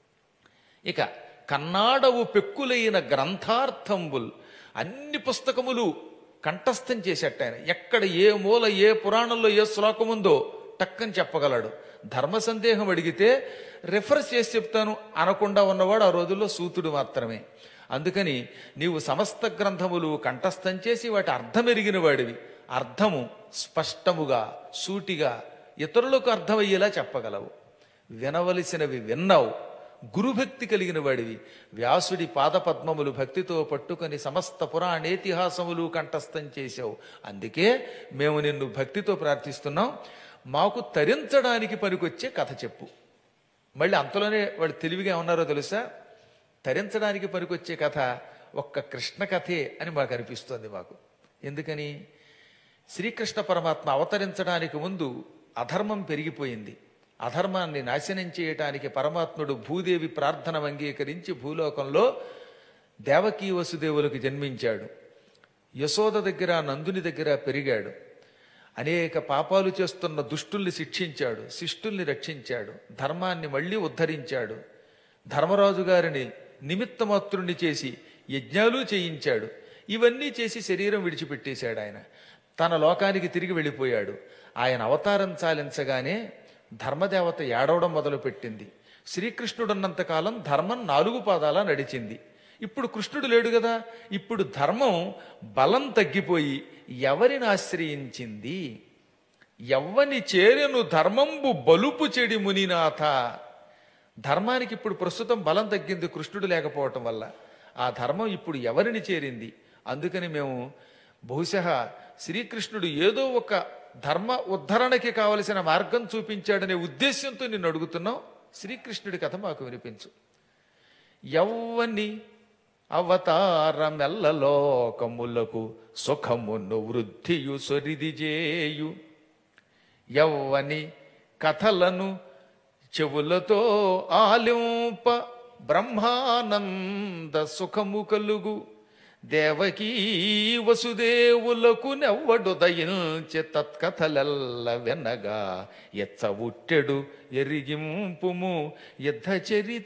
ఇక కన్నాడవు పెక్కులైన గ్రంథార్థంబుల్ అన్ని పుస్తకములు కంఠస్థం చేసేట ఆయన ఎక్కడ ఏ మూల ఏ పురాణంలో ఏ శ్లోకం ఉందో టక్కని చెప్పగలడు ధర్మ సందేహం అడిగితే రెఫర్ చేసి చెప్తాను అనకుండా ఉన్నవాడు ఆ రోజుల్లో సూతుడు మాత్రమే అందుకని నీవు సమస్త గ్రంథములు కంఠస్థం చేసి వాటి అర్థం ఎరిగిన వాడివి అర్థము స్పష్టముగా సూటిగా ఇతరులకు అర్థమయ్యేలా చెప్పగలవు వినవలసినవి విన్నావు గురుభక్తి కలిగిన వాడివి వ్యాసుడి పాదపద్మములు భక్తితో పట్టుకొని సమస్త పురాణేతిహాసములు కంఠస్థం చేశావు అందుకే మేము నిన్ను భక్తితో ప్రార్థిస్తున్నాం మాకు తరించడానికి పనికొచ్చే కథ చెప్పు మళ్ళీ అంతలోనే వాళ్ళు తెలివిగా ఉన్నారో తెలుసా తరించడానికి పనికొచ్చే కథ ఒక్క కృష్ణ కథే అని మాకు అనిపిస్తోంది మాకు ఎందుకని శ్రీకృష్ణ పరమాత్మ అవతరించడానికి ముందు అధర్మం పెరిగిపోయింది అధర్మాన్ని నాశనం చేయటానికి పరమాత్ముడు భూదేవి ప్రార్థన అంగీకరించి భూలోకంలో దేవకీ వసుదేవులకు జన్మించాడు యశోద దగ్గర నందుని దగ్గర పెరిగాడు అనేక పాపాలు చేస్తున్న దుష్టుల్ని శిక్షించాడు శిష్టుల్ని రక్షించాడు ధర్మాన్ని మళ్ళీ ఉద్ధరించాడు ధర్మరాజు గారిని నిమిత్తమాత్రుణ్ణి చేసి యజ్ఞాలు చేయించాడు ఇవన్నీ చేసి శరీరం విడిచిపెట్టేశాడు ఆయన తన లోకానికి తిరిగి వెళ్ళిపోయాడు ఆయన అవతారం చాలించగానే ధర్మదేవత ఏడవడం మొదలుపెట్టింది శ్రీకృష్ణుడున్నంతకాలం ధర్మం నాలుగు పాదాల నడిచింది ఇప్పుడు కృష్ణుడు లేడు కదా ఇప్పుడు ధర్మం బలం తగ్గిపోయి ఎవరిని ఆశ్రయించింది ఎవ్వని చేరెను ధర్మంబు బలుపు చెడి మునినాథ ధర్మానికి ఇప్పుడు ప్రస్తుతం బలం తగ్గింది కృష్ణుడు లేకపోవటం వల్ల ఆ ధర్మం ఇప్పుడు ఎవరిని చేరింది అందుకని మేము బహుశా శ్రీకృష్ణుడు ఏదో ఒక ధర్మ ఉద్ధరణకి కావలసిన మార్గం చూపించాడనే ఉద్దేశంతో నిన్ను అడుగుతున్నాం శ్రీకృష్ణుడి కథ మాకు వినిపించు ఎవ్వని అవతారమెల్లలోకములకు సుఖమును వృద్ధియు సొరిది చేయు ఎవ్వని కథలను చెవులతో ఆలింప బ్రహ్మానంద సుఖము కలుగు దేవకీ వసుదేవులకు నెవ్వడు దయించె తత్కథలెల్ల వినగా ఎచ్చ ఉట్టెడు ఎరిగింపుము యుద్ధ చరిత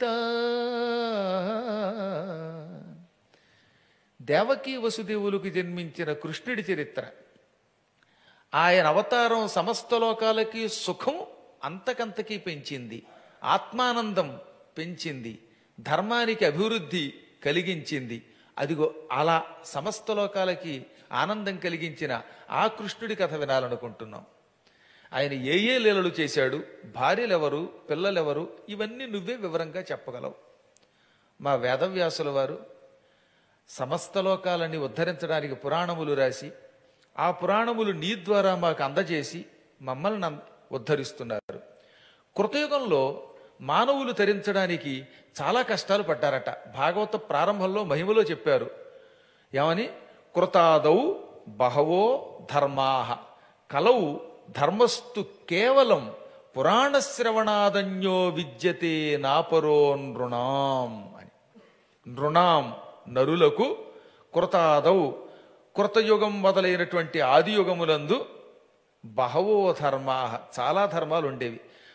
దేవకీ వసుదేవులకు జన్మించిన కృష్ణుడి చరిత్ర ఆయన అవతారం సమస్త లోకాలకి సుఖం అంతకంతకీ పెంచింది ఆత్మానందం పెంచింది ధర్మానికి అభివృద్ధి కలిగించింది అదిగో అలా సమస్త లోకాలకి ఆనందం కలిగించిన ఆ కృష్ణుడి కథ వినాలనుకుంటున్నాం ఆయన ఏ ఏ లీలలు చేశాడు భార్యలెవరు పిల్లలెవరు ఇవన్నీ నువ్వే వివరంగా చెప్పగలవు మా వేదవ్యాసుల వారు సమస్త లోకాలని ఉద్ధరించడానికి పురాణములు రాసి ఆ పురాణములు నీ ద్వారా మాకు అందజేసి మమ్మల్ని అం- ఉద్ధరిస్తున్నారు కృతయుగంలో మానవులు తరించడానికి చాలా కష్టాలు పడ్డారట భాగవత ప్రారంభంలో మహిమలో చెప్పారు ఏమని కృతాదౌ బహవో ధర్మాహ కలవు ధర్మస్తు కేవలం పురాణశ్రవణాదన్యో విద్యతే నాపరో నృణాం అని నృణాం నరులకు కృతాదౌ కృతయుగం మొదలైనటువంటి ఆదియుగములందు బహవో ధర్మా చాలా ధర్మాలు ఉండేవి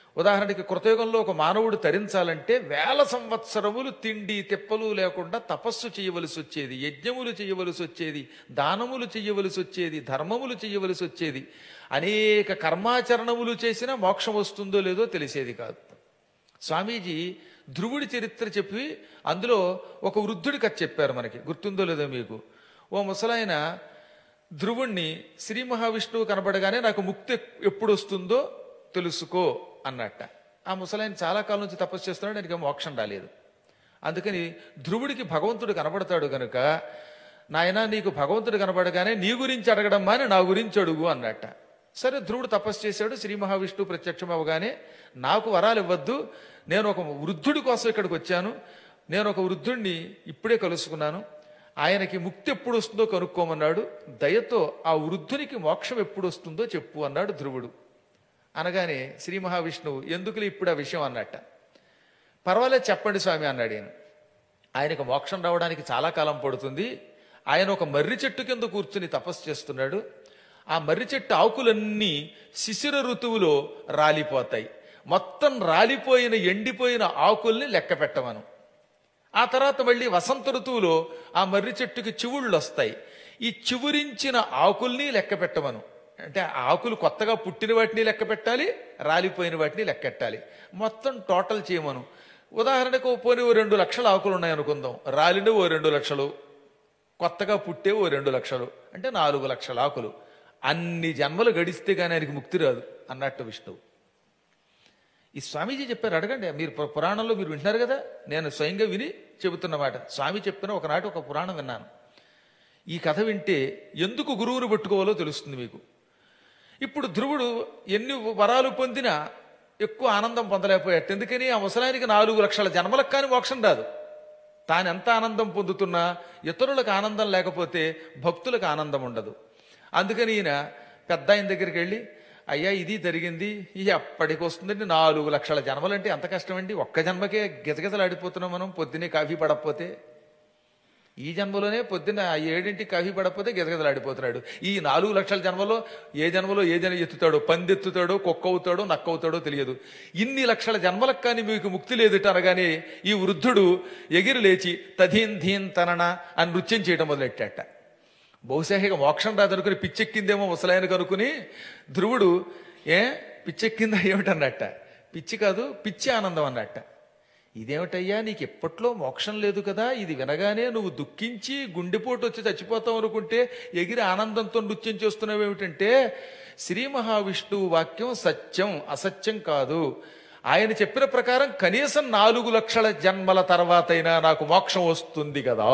ఉదాహరణకి కృతయుగంలో ఒక మానవుడు తరించాలంటే వేల సంవత్సరములు తిండి తిప్పలు లేకుండా తపస్సు చేయవలసి వచ్చేది యజ్ఞములు చేయవలసి వచ్చేది దానములు చేయవలసి వచ్చేది ధర్మములు చేయవలసి వచ్చేది అనేక కర్మాచరణములు చేసినా మోక్షం వస్తుందో లేదో తెలిసేది కాదు స్వామీజీ ధ్రువుడి చరిత్ర చెప్పి అందులో ఒక వృద్ధుడి కథ చెప్పారు మనకి గుర్తుందో లేదో మీకు ఓ ముసలాయన ధ్రువుణ్ణి శ్రీ మహావిష్ణువు కనబడగానే నాకు ముక్తి ఎప్పుడు వస్తుందో తెలుసుకో అన్నట్ట ఆ ముసలాయన చాలా కాలం నుంచి తపస్సు చేస్తున్నాడు ఆయనకి మోక్షం రాలేదు అందుకని ధ్రువుడికి భగవంతుడు కనబడతాడు గనుక నాయనా నీకు భగవంతుడు కనబడగానే నీ గురించి అడగడం మాని నా గురించి అడుగు అన్నట్ట సరే ధ్రువుడు తపస్సు చేశాడు శ్రీ మహావిష్ణువు ప్రత్యక్షం అవగానే నాకు వరాలు ఇవ్వద్దు నేను ఒక వృద్ధుడి కోసం ఇక్కడికి వచ్చాను నేను ఒక వృద్ధుడిని ఇప్పుడే కలుసుకున్నాను ఆయనకి ముక్తి ఎప్పుడు వస్తుందో కనుక్కోమన్నాడు దయతో ఆ వృద్ధునికి మోక్షం ఎప్పుడు వస్తుందో చెప్పు అన్నాడు ధ్రువుడు అనగానే శ్రీ మహావిష్ణువు ఎందుకులే ఇప్పుడు ఆ విషయం అన్నట్ట పర్వాలేదు చెప్పండి స్వామి అన్నాడు ఈయన ఆయనకు మోక్షం రావడానికి చాలా కాలం పడుతుంది ఆయన ఒక మర్రి చెట్టు కింద కూర్చుని తపస్సు చేస్తున్నాడు ఆ మర్రి చెట్టు ఆకులన్నీ శిశిర ఋతువులో రాలిపోతాయి మొత్తం రాలిపోయిన ఎండిపోయిన ఆకుల్ని లెక్క పెట్టమను ఆ తర్వాత మళ్ళీ వసంత ఋతువులో ఆ మర్రి చెట్టుకి చివుళ్ళు వస్తాయి ఈ చివురించిన ఆకుల్ని లెక్క పెట్టమను అంటే ఆ ఆకులు కొత్తగా పుట్టిన వాటిని లెక్క పెట్టాలి రాలిపోయిన వాటిని లెక్కెట్టాలి మొత్తం టోటల్ చేయమను ఉదాహరణకు ఓ పోనీ ఓ రెండు లక్షల ఆకులు ఉన్నాయనుకుందాం రాలిన ఓ రెండు లక్షలు కొత్తగా పుట్టే ఓ రెండు లక్షలు అంటే నాలుగు లక్షల ఆకులు అన్ని జన్మలు గడిస్తే కానీ ఆయనకి ముక్తి రాదు అన్నట్టు విష్ణువు ఈ స్వామీజీ చెప్పారు అడగండి మీరు పు- పురాణంలో మీరు వింటున్నారు కదా నేను స్వయంగా విని చెబుతున్నమాట స్వామి చెప్పిన ఒకనాటి ఒక పురాణం విన్నాను ఈ కథ వింటే ఎందుకు గురువును పట్టుకోవాలో తెలుస్తుంది మీకు ఇప్పుడు ధ్రువుడు ఎన్ని వరాలు పొందినా ఎక్కువ ఆనందం పొందలేకపోయాడు ఎందుకని ఆ ముసలానికి నాలుగు లక్షల జన్మలకు కానీ మోక్షం రాదు తాను ఎంత ఆనందం పొందుతున్నా ఇతరులకు ఆనందం లేకపోతే భక్తులకు ఆనందం ఉండదు అందుకని ఈయన పెద్ద ఆయన దగ్గరికి వెళ్ళి అయ్యా ఇది జరిగింది ఇది ఎప్పటికి వస్తుందండి నాలుగు లక్షల జన్మలంటే ఎంత కష్టమండి ఒక్క జన్మకే గిజగిజలాడిపోతున్నాం మనం పొద్దునే కాఫీ పడకపోతే ఈ జన్మలోనే పొద్దున్న ఆ ఏడింటికి కాఫీ పడకపోతే గిజగిజలాడిపోతున్నాడు ఈ నాలుగు లక్షల జన్మలో ఏ జన్మలో ఏ జన్మ ఎత్తుతాడో పందెత్తుతాడో కుక్క అవుతాడో నక్క అవుతాడో తెలియదు ఇన్ని లక్షల జన్మలకు కానీ మీకు ముక్తి లేదుట అనగానే ఈ వృద్ధుడు ఎగిరి లేచి తధీన్ ధీన్ తనన అని నృత్యం చేయడం మొదలెట్టాట బహుశా ఇక మోక్షం రాదనుకుని పిచ్చెక్కిందేమో ముసలాయనకు అనుకుని ధ్రువుడు ఏ పిచ్చెక్కిందా ఏమిటన్నట్ట పిచ్చి కాదు పిచ్చి ఆనందం అన్నట్ట ఇదేమిటయ్యా నీకు ఎప్పట్లో మోక్షం లేదు కదా ఇది వినగానే నువ్వు దుఃఖించి గుండెపోటు వచ్చి చచ్చిపోతావు అనుకుంటే ఎగిరి ఆనందంతో నృత్యం చేస్తున్నావు ఏమిటంటే శ్రీ మహావిష్ణువు వాక్యం సత్యం అసత్యం కాదు ఆయన చెప్పిన ప్రకారం కనీసం నాలుగు లక్షల జన్మల తర్వాతైనా నాకు మోక్షం వస్తుంది కదా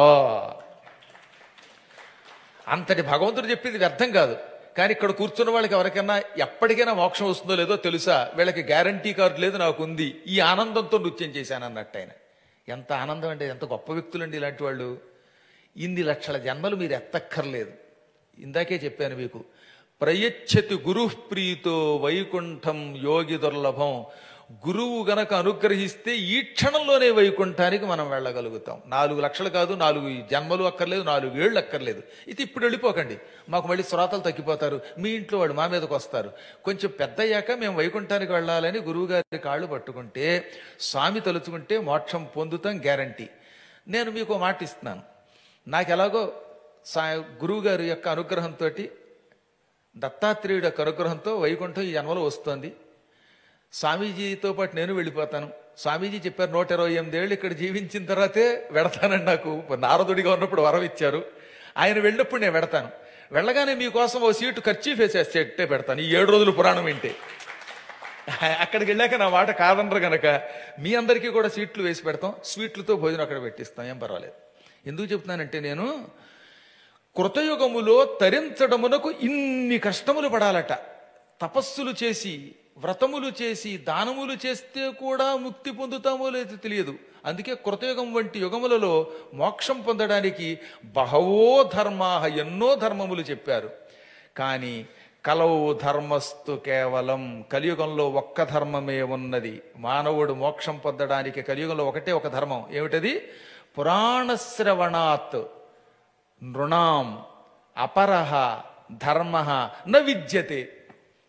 అంతటి భగవంతుడు చెప్పింది వ్యర్థం కాదు కానీ ఇక్కడ కూర్చున్న వాళ్ళకి ఎవరికైనా ఎప్పటికైనా మోక్షం వస్తుందో లేదో తెలుసా వీళ్ళకి గ్యారంటీ కార్డు లేదు నాకు ఉంది ఈ ఆనందంతో నృత్యం చేశాను అన్నట్టు ఆయన ఎంత ఆనందం అంటే ఎంత గొప్ప వ్యక్తులండి ఇలాంటి వాళ్ళు ఇన్ని లక్షల జన్మలు మీరు ఎత్తక్కర్లేదు ఇందాకే చెప్పాను మీకు ప్రయచ్చతి గురు ప్రీతో వైకుంఠం యోగి దుర్లభం గురువు గనక అనుగ్రహిస్తే ఈ క్షణంలోనే వైకుంఠానికి మనం వెళ్ళగలుగుతాం నాలుగు లక్షలు కాదు నాలుగు జన్మలు అక్కర్లేదు నాలుగు ఏళ్ళు అక్కర్లేదు ఇది ఇప్పుడు వెళ్ళిపోకండి మాకు మళ్ళీ శ్రోతలు తగ్గిపోతారు మీ ఇంట్లో వాళ్ళు మా మీదకి వస్తారు కొంచెం పెద్ద అయ్యాక మేము వైకుంఠానికి వెళ్ళాలని గురువు గారి కాళ్ళు పట్టుకుంటే స్వామి తలుచుకుంటే మోక్షం పొందుతాం గ్యారంటీ నేను మీకు ఓ మాట ఇస్తున్నాను నాకు ఎలాగో సా గురువు గారి యొక్క అనుగ్రహంతో దత్తాత్రేయుడు యొక్క అనుగ్రహంతో వైకుంఠం ఈ జన్మలో వస్తోంది స్వామీజీతో పాటు నేను వెళ్ళిపోతాను స్వామీజీ చెప్పారు నూట ఇరవై ఎనిమిది ఏళ్ళు ఇక్కడ జీవించిన తర్వాతే వెడతానని నాకు నారదుడిగా ఉన్నప్పుడు వరం ఇచ్చారు ఆయన వెళ్ళినప్పుడు నేను వెడతాను వెళ్ళగానే మీకోసం ఓ సీటు ఖర్చీ వేసేస్తే పెడతాను ఈ ఏడు రోజులు పురాణం వింటే అక్కడికి వెళ్ళాక నా మాట కాదనరు గనక మీ అందరికీ కూడా సీట్లు వేసి పెడతాం స్వీట్లతో భోజనం అక్కడ పెట్టిస్తాం ఏం పర్వాలేదు ఎందుకు చెప్తున్నానంటే నేను కృతయుగములో తరించడమునకు ఇన్ని కష్టములు పడాలట తపస్సులు చేసి వ్రతములు చేసి దానములు చేస్తే కూడా ముక్తి పొందుతామో లేదో తెలియదు అందుకే కృతయుగం వంటి యుగములలో మోక్షం పొందడానికి బహవో ధర్మాహ ఎన్నో ధర్మములు చెప్పారు కానీ కలవు ధర్మస్తు కేవలం కలియుగంలో ఒక్క ధర్మమే ఉన్నది మానవుడు మోక్షం పొందడానికి కలియుగంలో ఒకటే ఒక ధర్మం ఏమిటది పురాణశ్రవణాత్ నృణాం అపరహ ధర్మ న విద్యతే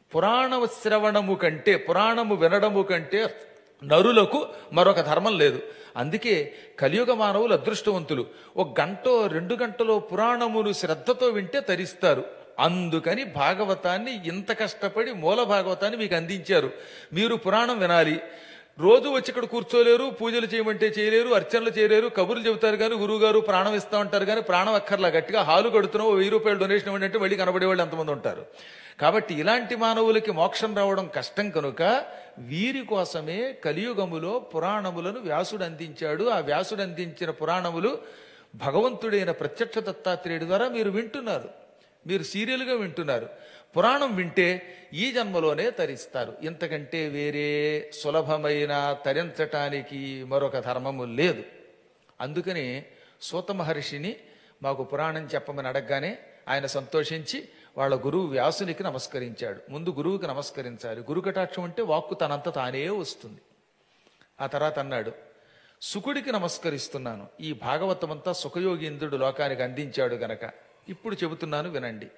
పురాణ శ్రవణము కంటే పురాణము వినడము కంటే నరులకు మరొక ధర్మం లేదు అందుకే కలియుగ మానవులు అదృష్టవంతులు ఒక గంటో రెండు గంటలో పురాణమును శ్రద్ధతో వింటే తరిస్తారు అందుకని భాగవతాన్ని ఇంత కష్టపడి మూల భాగవతాన్ని మీకు అందించారు మీరు పురాణం వినాలి రోజు వచ్చి ఇక్కడ కూర్చోలేరు పూజలు చేయమంటే చేయలేరు అర్చనలు చేయలేరు కబుర్లు చెబుతారు కానీ గురువు గారు ప్రాణం ఇస్తా ఉంటారు కానీ ప్రాణం అక్కర్లా గట్టిగా హాలు కడుతున్నావు వెయ్యి రూపాయలు డొనేషన్ ఇవ్వండి అంటే మళ్ళీ కనబడే వాళ్ళు ఎంతమంది ఉంటారు కాబట్టి ఇలాంటి మానవులకి మోక్షం రావడం కష్టం కనుక వీరి కోసమే కలియుగములో పురాణములను వ్యాసుడు అందించాడు ఆ వ్యాసుడు అందించిన పురాణములు భగవంతుడైన ప్రత్యక్ష దత్తాత్రేయుడి ద్వారా మీరు వింటున్నారు మీరు సీరియల్గా వింటున్నారు పురాణం వింటే ఈ జన్మలోనే తరిస్తారు ఇంతకంటే వేరే సులభమైన తరించటానికి మరొక ధర్మము లేదు అందుకని సూత మహర్షిని మాకు పురాణం చెప్పమని అడగగానే ఆయన సంతోషించి వాళ్ళ గురువు వ్యాసునికి నమస్కరించాడు ముందు గురువుకి నమస్కరించాలి గురు కటాక్షం అంటే వాక్కు తనంత తానే వస్తుంది ఆ తర్వాత అన్నాడు సుకుడికి నమస్కరిస్తున్నాను ఈ భాగవతమంతా సుఖయోగీంద్రుడు లోకానికి అందించాడు గనక ఇప్పుడు చెబుతున్నాను వినండి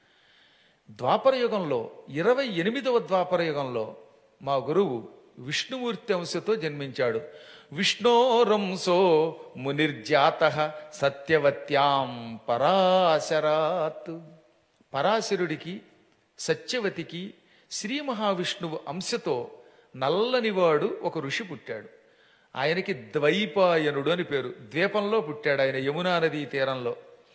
ద్వాపర యుగంలో ఇరవై ఎనిమిదవ ద్వాపర యుగంలో మా గురువు విష్ణుమూర్తి అంశతో జన్మించాడు విష్ణోరంసో మునిర్జాత సత్యవత్యాం పరాశరాత్ పరాశరుడికి సత్యవతికి శ్రీ మహావిష్ణువు అంశతో నల్లనివాడు ఒక ఋషి పుట్టాడు ఆయనకి ద్వైపాయనుడు అని పేరు ద్వీపంలో పుట్టాడు ఆయన యమునా నదీ తీరంలో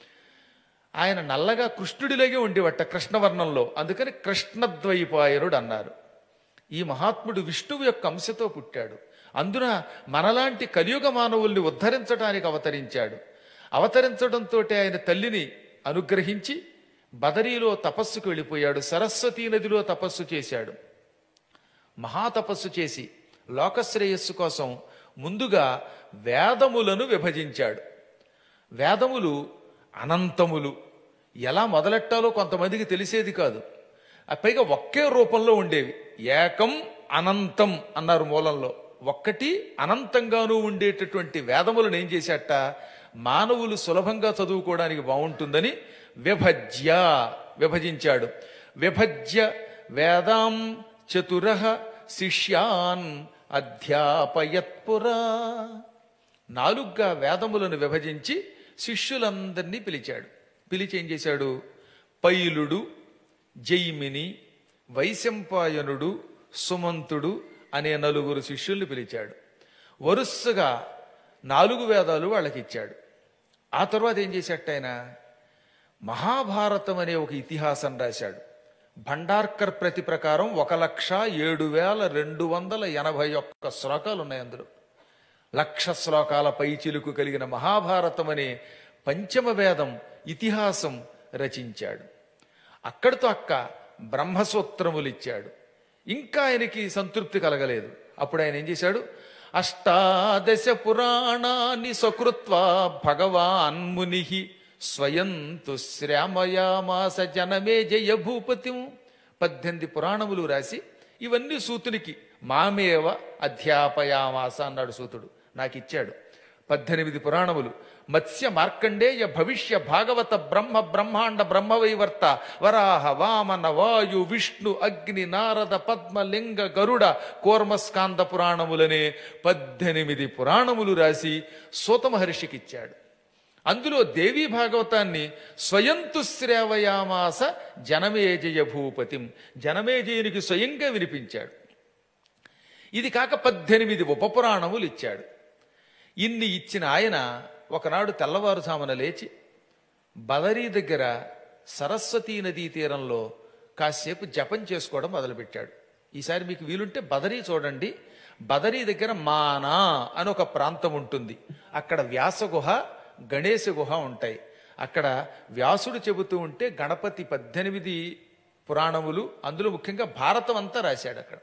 ఆయన నల్లగా కృష్ణుడిలాగే ఉండేవట కృష్ణవర్ణంలో అందుకని కృష్ణద్వైపాయనుడు అన్నారు ఈ మహాత్ముడు విష్ణువు యొక్క అంశతో పుట్టాడు అందున మనలాంటి కలియుగ మానవుల్ని ఉద్ధరించడానికి అవతరించాడు అవతరించడంతో ఆయన తల్లిని అనుగ్రహించి బదరీలో తపస్సుకు వెళ్ళిపోయాడు సరస్వతీ నదిలో తపస్సు చేశాడు మహాతపస్సు చేసి లోకశ్రేయస్సు కోసం ముందుగా వేదములను విభజించాడు వేదములు అనంతములు ఎలా మొదలెట్టాలో కొంతమందికి తెలిసేది కాదు ఆ పైగా ఒకే రూపంలో ఉండేవి ఏకం అనంతం అన్నారు మూలంలో ఒక్కటి అనంతంగానూ ఉండేటటువంటి వేదములను ఏం చేశాట మానవులు సులభంగా చదువుకోవడానికి బాగుంటుందని విభజ్య విభజించాడు విభజ్య వేదాం చతుర శిష్యాన్ అధ్యాపయత్పురా నాలుగుగా వేదములను విభజించి శిష్యులందరినీ పిలిచాడు పిలిచి ఏం చేశాడు పైలుడు జైమిని వైశంపాయనుడు సుమంతుడు అనే నలుగురు శిష్యుల్ని పిలిచాడు వరుసగా నాలుగు వేదాలు వాళ్ళకి ఇచ్చాడు ఆ తర్వాత ఏం చేశాట ఆయన మహాభారతం అనే ఒక ఇతిహాసం రాశాడు భండార్కర్ ప్రతి ప్రకారం ఒక లక్ష ఏడు వేల రెండు వందల ఎనభై ఒక్క శ్లోకాలు ఉన్నాయి అందులో లక్ష శ్లోకాల పైచిలుకు కలిగిన మహాభారతం అనే పంచమ వేదం ఇతిహాసం రచించాడు అక్కడితో అక్క బ్రహ్మసూత్రములు ఇచ్చాడు ఇంకా ఆయనకి సంతృప్తి కలగలేదు అప్పుడు ఆయన ఏం చేశాడు అష్టాదశ పురాణాన్ని సకృత్వా భగవాన్ ముని స్వయం తు శ్రామయామాస జనమే జయ భూపతిం పద్దెనిమిది పురాణములు రాసి ఇవన్నీ సూతునికి మామేవ అధ్యాపయామాస అన్నాడు సూతుడు నాకు ఇచ్చాడు పద్దెనిమిది పురాణములు మత్స్య మార్కండేయ భవిష్య భాగవత బ్రహ్మ బ్రహ్మాండ బ్రహ్మవైవర్త వరాహ వామన వాయు విష్ణు అగ్ని నారద పద్మ లింగ గరుడ కూర్మస్కాంద పురాణములనే పద్దెనిమిది పురాణములు రాసి సూత మహర్షికి ఇచ్చాడు అందులో దేవీ భాగవతాన్ని స్వయంతు శ్రావయామాస జనమేజయ భూపతిం జనమేజయునికి స్వయంగా వినిపించాడు ఇది కాక పద్దెనిమిది ఉపపురాణములు ఇచ్చాడు ఇన్ని ఇచ్చిన ఆయన ఒకనాడు తెల్లవారుజామున లేచి బదరీ దగ్గర సరస్వతీ నదీ తీరంలో కాసేపు జపం చేసుకోవడం మొదలుపెట్టాడు ఈసారి మీకు వీలుంటే బదరీ చూడండి బదరీ దగ్గర మానా అని ఒక ప్రాంతం ఉంటుంది అక్కడ వ్యాస గుహ గణేశ గుహ ఉంటాయి అక్కడ వ్యాసుడు చెబుతూ ఉంటే గణపతి పద్దెనిమిది పురాణములు అందులో ముఖ్యంగా భారతం అంతా రాశాడు అక్కడ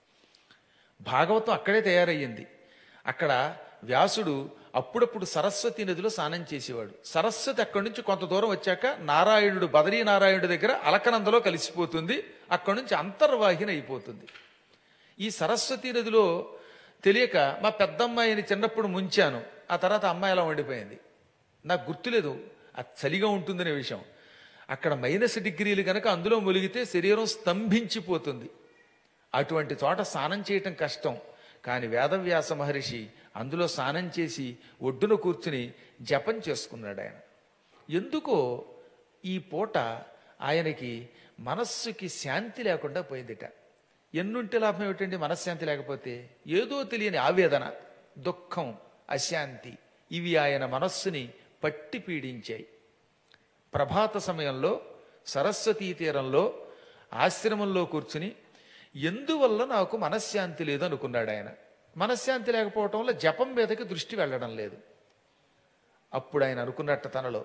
భాగవతం అక్కడే తయారయ్యింది అక్కడ వ్యాసుడు అప్పుడప్పుడు సరస్వతి నదిలో స్నానం చేసేవాడు సరస్వతి అక్కడి నుంచి కొంత దూరం వచ్చాక నారాయణుడు బదరీ నారాయణుడి దగ్గర అలకనందలో కలిసిపోతుంది అక్కడి నుంచి అంతర్వాహిని అయిపోతుంది ఈ సరస్వతి నదిలో తెలియక మా పెద్దమ్మాయిని చిన్నప్పుడు ముంచాను ఆ తర్వాత అమ్మాయి అలా వండిపోయింది నాకు గుర్తులేదు అది చలిగా ఉంటుందనే విషయం అక్కడ మైనస్ డిగ్రీలు కనుక అందులో ములిగితే శరీరం స్తంభించిపోతుంది అటువంటి చోట స్నానం చేయటం కష్టం కానీ వేదవ్యాస మహర్షి అందులో స్నానం చేసి ఒడ్డున కూర్చుని జపం చేసుకున్నాడు ఆయన ఎందుకో ఈ పూట ఆయనకి మనస్సుకి శాంతి లేకుండా పోయిందిట ఎన్నుంటే లాభం ఏమిటండి మనశ్శాంతి లేకపోతే ఏదో తెలియని ఆవేదన దుఃఖం అశాంతి ఇవి ఆయన మనస్సుని పట్టి పీడించాయి ప్రభాత సమయంలో సరస్వతీ తీరంలో ఆశ్రమంలో కూర్చుని ఎందువల్ల నాకు మనశ్శాంతి లేదు అనుకున్నాడు ఆయన మనశ్శాంతి లేకపోవటం వల్ల జపం మీదకి దృష్టి వెళ్ళడం లేదు అప్పుడు ఆయన అనుకున్నట్ట తనలో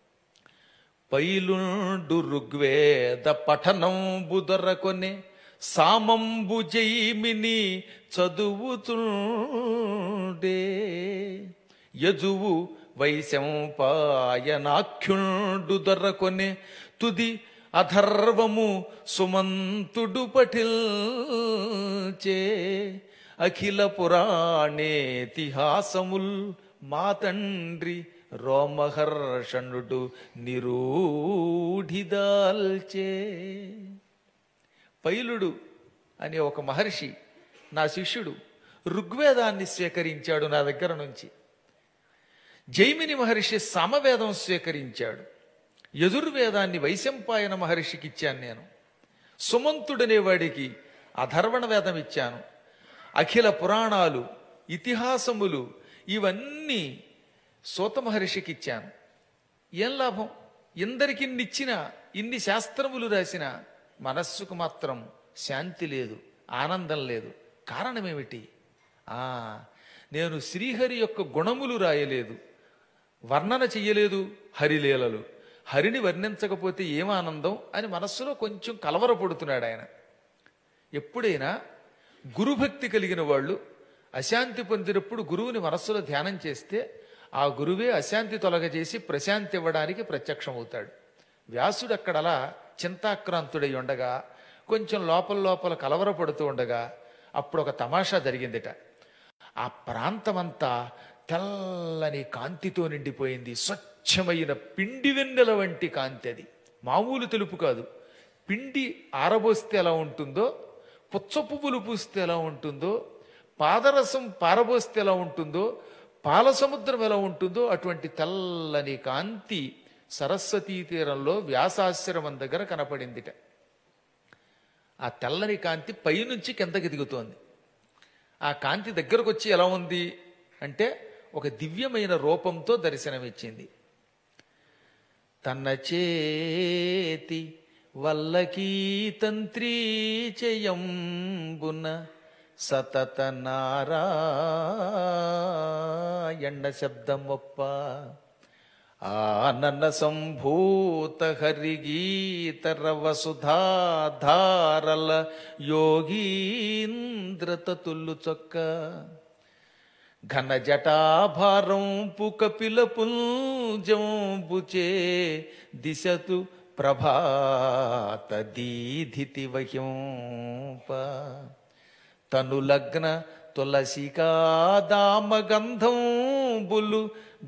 పైలుండు ఋగ్వేద పఠనం బుదరకొనే సామంబు జైమిని చదువుతుండే యజువు వైశంపాయనాఖ్యుండు దొర్రకొనే తుది అధర్వము సుమంతుడు పఠిల్చే అఖిల పురాణేతిహాసముల్ మా తండ్రి రోమహర్షణుడు నిరూఢిదాల్చే పైలుడు అనే ఒక మహర్షి నా శిష్యుడు ఋగ్వేదాన్ని స్వీకరించాడు నా దగ్గర నుంచి జైమిని మహర్షి సమవేదం స్వీకరించాడు యజుర్వేదాన్ని వైశంపాయన మహర్షికి ఇచ్చాను నేను సుమంతుడనే వాడికి అధర్వణ వేదం ఇచ్చాను అఖిల పురాణాలు ఇతిహాసములు ఇవన్నీ సూత మహర్షికి ఇచ్చాను ఏం లాభం ఇందరికి ఇన్నిచ్చిన ఇన్ని శాస్త్రములు రాసిన మనస్సుకు మాత్రం శాంతి లేదు ఆనందం లేదు కారణమేమిటి ఆ నేను శ్రీహరి యొక్క గుణములు రాయలేదు వర్ణన చెయ్యలేదు హరిలీలలు హరిని వర్ణించకపోతే ఏం ఆనందం అని మనస్సులో కొంచెం కలవరపడుతున్నాడు ఆయన ఎప్పుడైనా గురుభక్తి కలిగిన వాళ్ళు అశాంతి పొందినప్పుడు గురువుని మనస్సులో ధ్యానం చేస్తే ఆ గురువే అశాంతి తొలగజేసి ప్రశాంతి ఇవ్వడానికి ప్రత్యక్షమవుతాడు వ్యాసుడు అక్కడలా చింతాక్రాంతుడై ఉండగా కొంచెం లోపల లోపల కలవరపడుతూ ఉండగా అప్పుడు ఒక తమాషా జరిగిందిట ఆ ప్రాంతమంతా తెల్లని కాంతితో నిండిపోయింది స్వచ్ఛమైన పిండి వెన్నెల వంటి కాంతి అది మామూలు తెలుపు కాదు పిండి ఆరబోస్తే ఎలా ఉంటుందో పుచ్చ పువ్వులు పూస్తే ఎలా ఉంటుందో పాదరసం పారబోస్తే ఎలా ఉంటుందో పాల సముద్రం ఎలా ఉంటుందో అటువంటి తెల్లని కాంతి సరస్వతీ తీరంలో వ్యాసాశ్రమం దగ్గర కనపడిందిట ఆ తెల్లని కాంతి పైనుంచి కిందకి దిగుతోంది ఆ కాంతి దగ్గరకు వచ్చి ఎలా ఉంది అంటే ఒక దివ్యమైన రూపంతో దర్శనమిచ్చింది తన చేతి వల్లకీ తంత్రీ చేయంబున సతత నారాయణ శబ్దమొప్ప ఆనన సంభూత హరిగీతరవ సుధాధారల యోగీంద్ర తతులు చొక్క ఘన జటాభారంపు కపిల పుంజంబుచే దిశతు ప్రభాత దీధితి వహ్యంప తను లగ్న తులసికాదామ గంధంబులు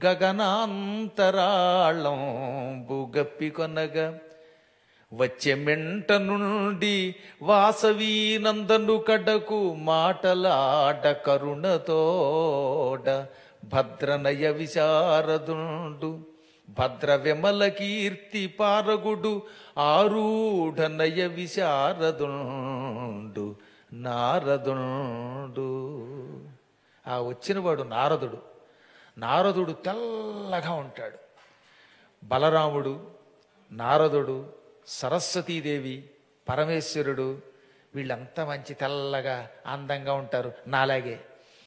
గగనాంతరాళంబు గప్పి కొనగా వచ్చే మెంట నుండి వాసవీ నందను కడకు మాటలాడ కరుణతోడ భద్రనయ విశారదుండు భద్ర విమల కీర్తి పారగుడు ఆరూఢనయ విశారదుండు నారదుండు ఆ వచ్చినవాడు నారదుడు నారదుడు తెల్లగా ఉంటాడు బలరాముడు నారదుడు సరస్వతీదేవి పరమేశ్వరుడు వీళ్ళంతా మంచి తెల్లగా అందంగా ఉంటారు నాలాగే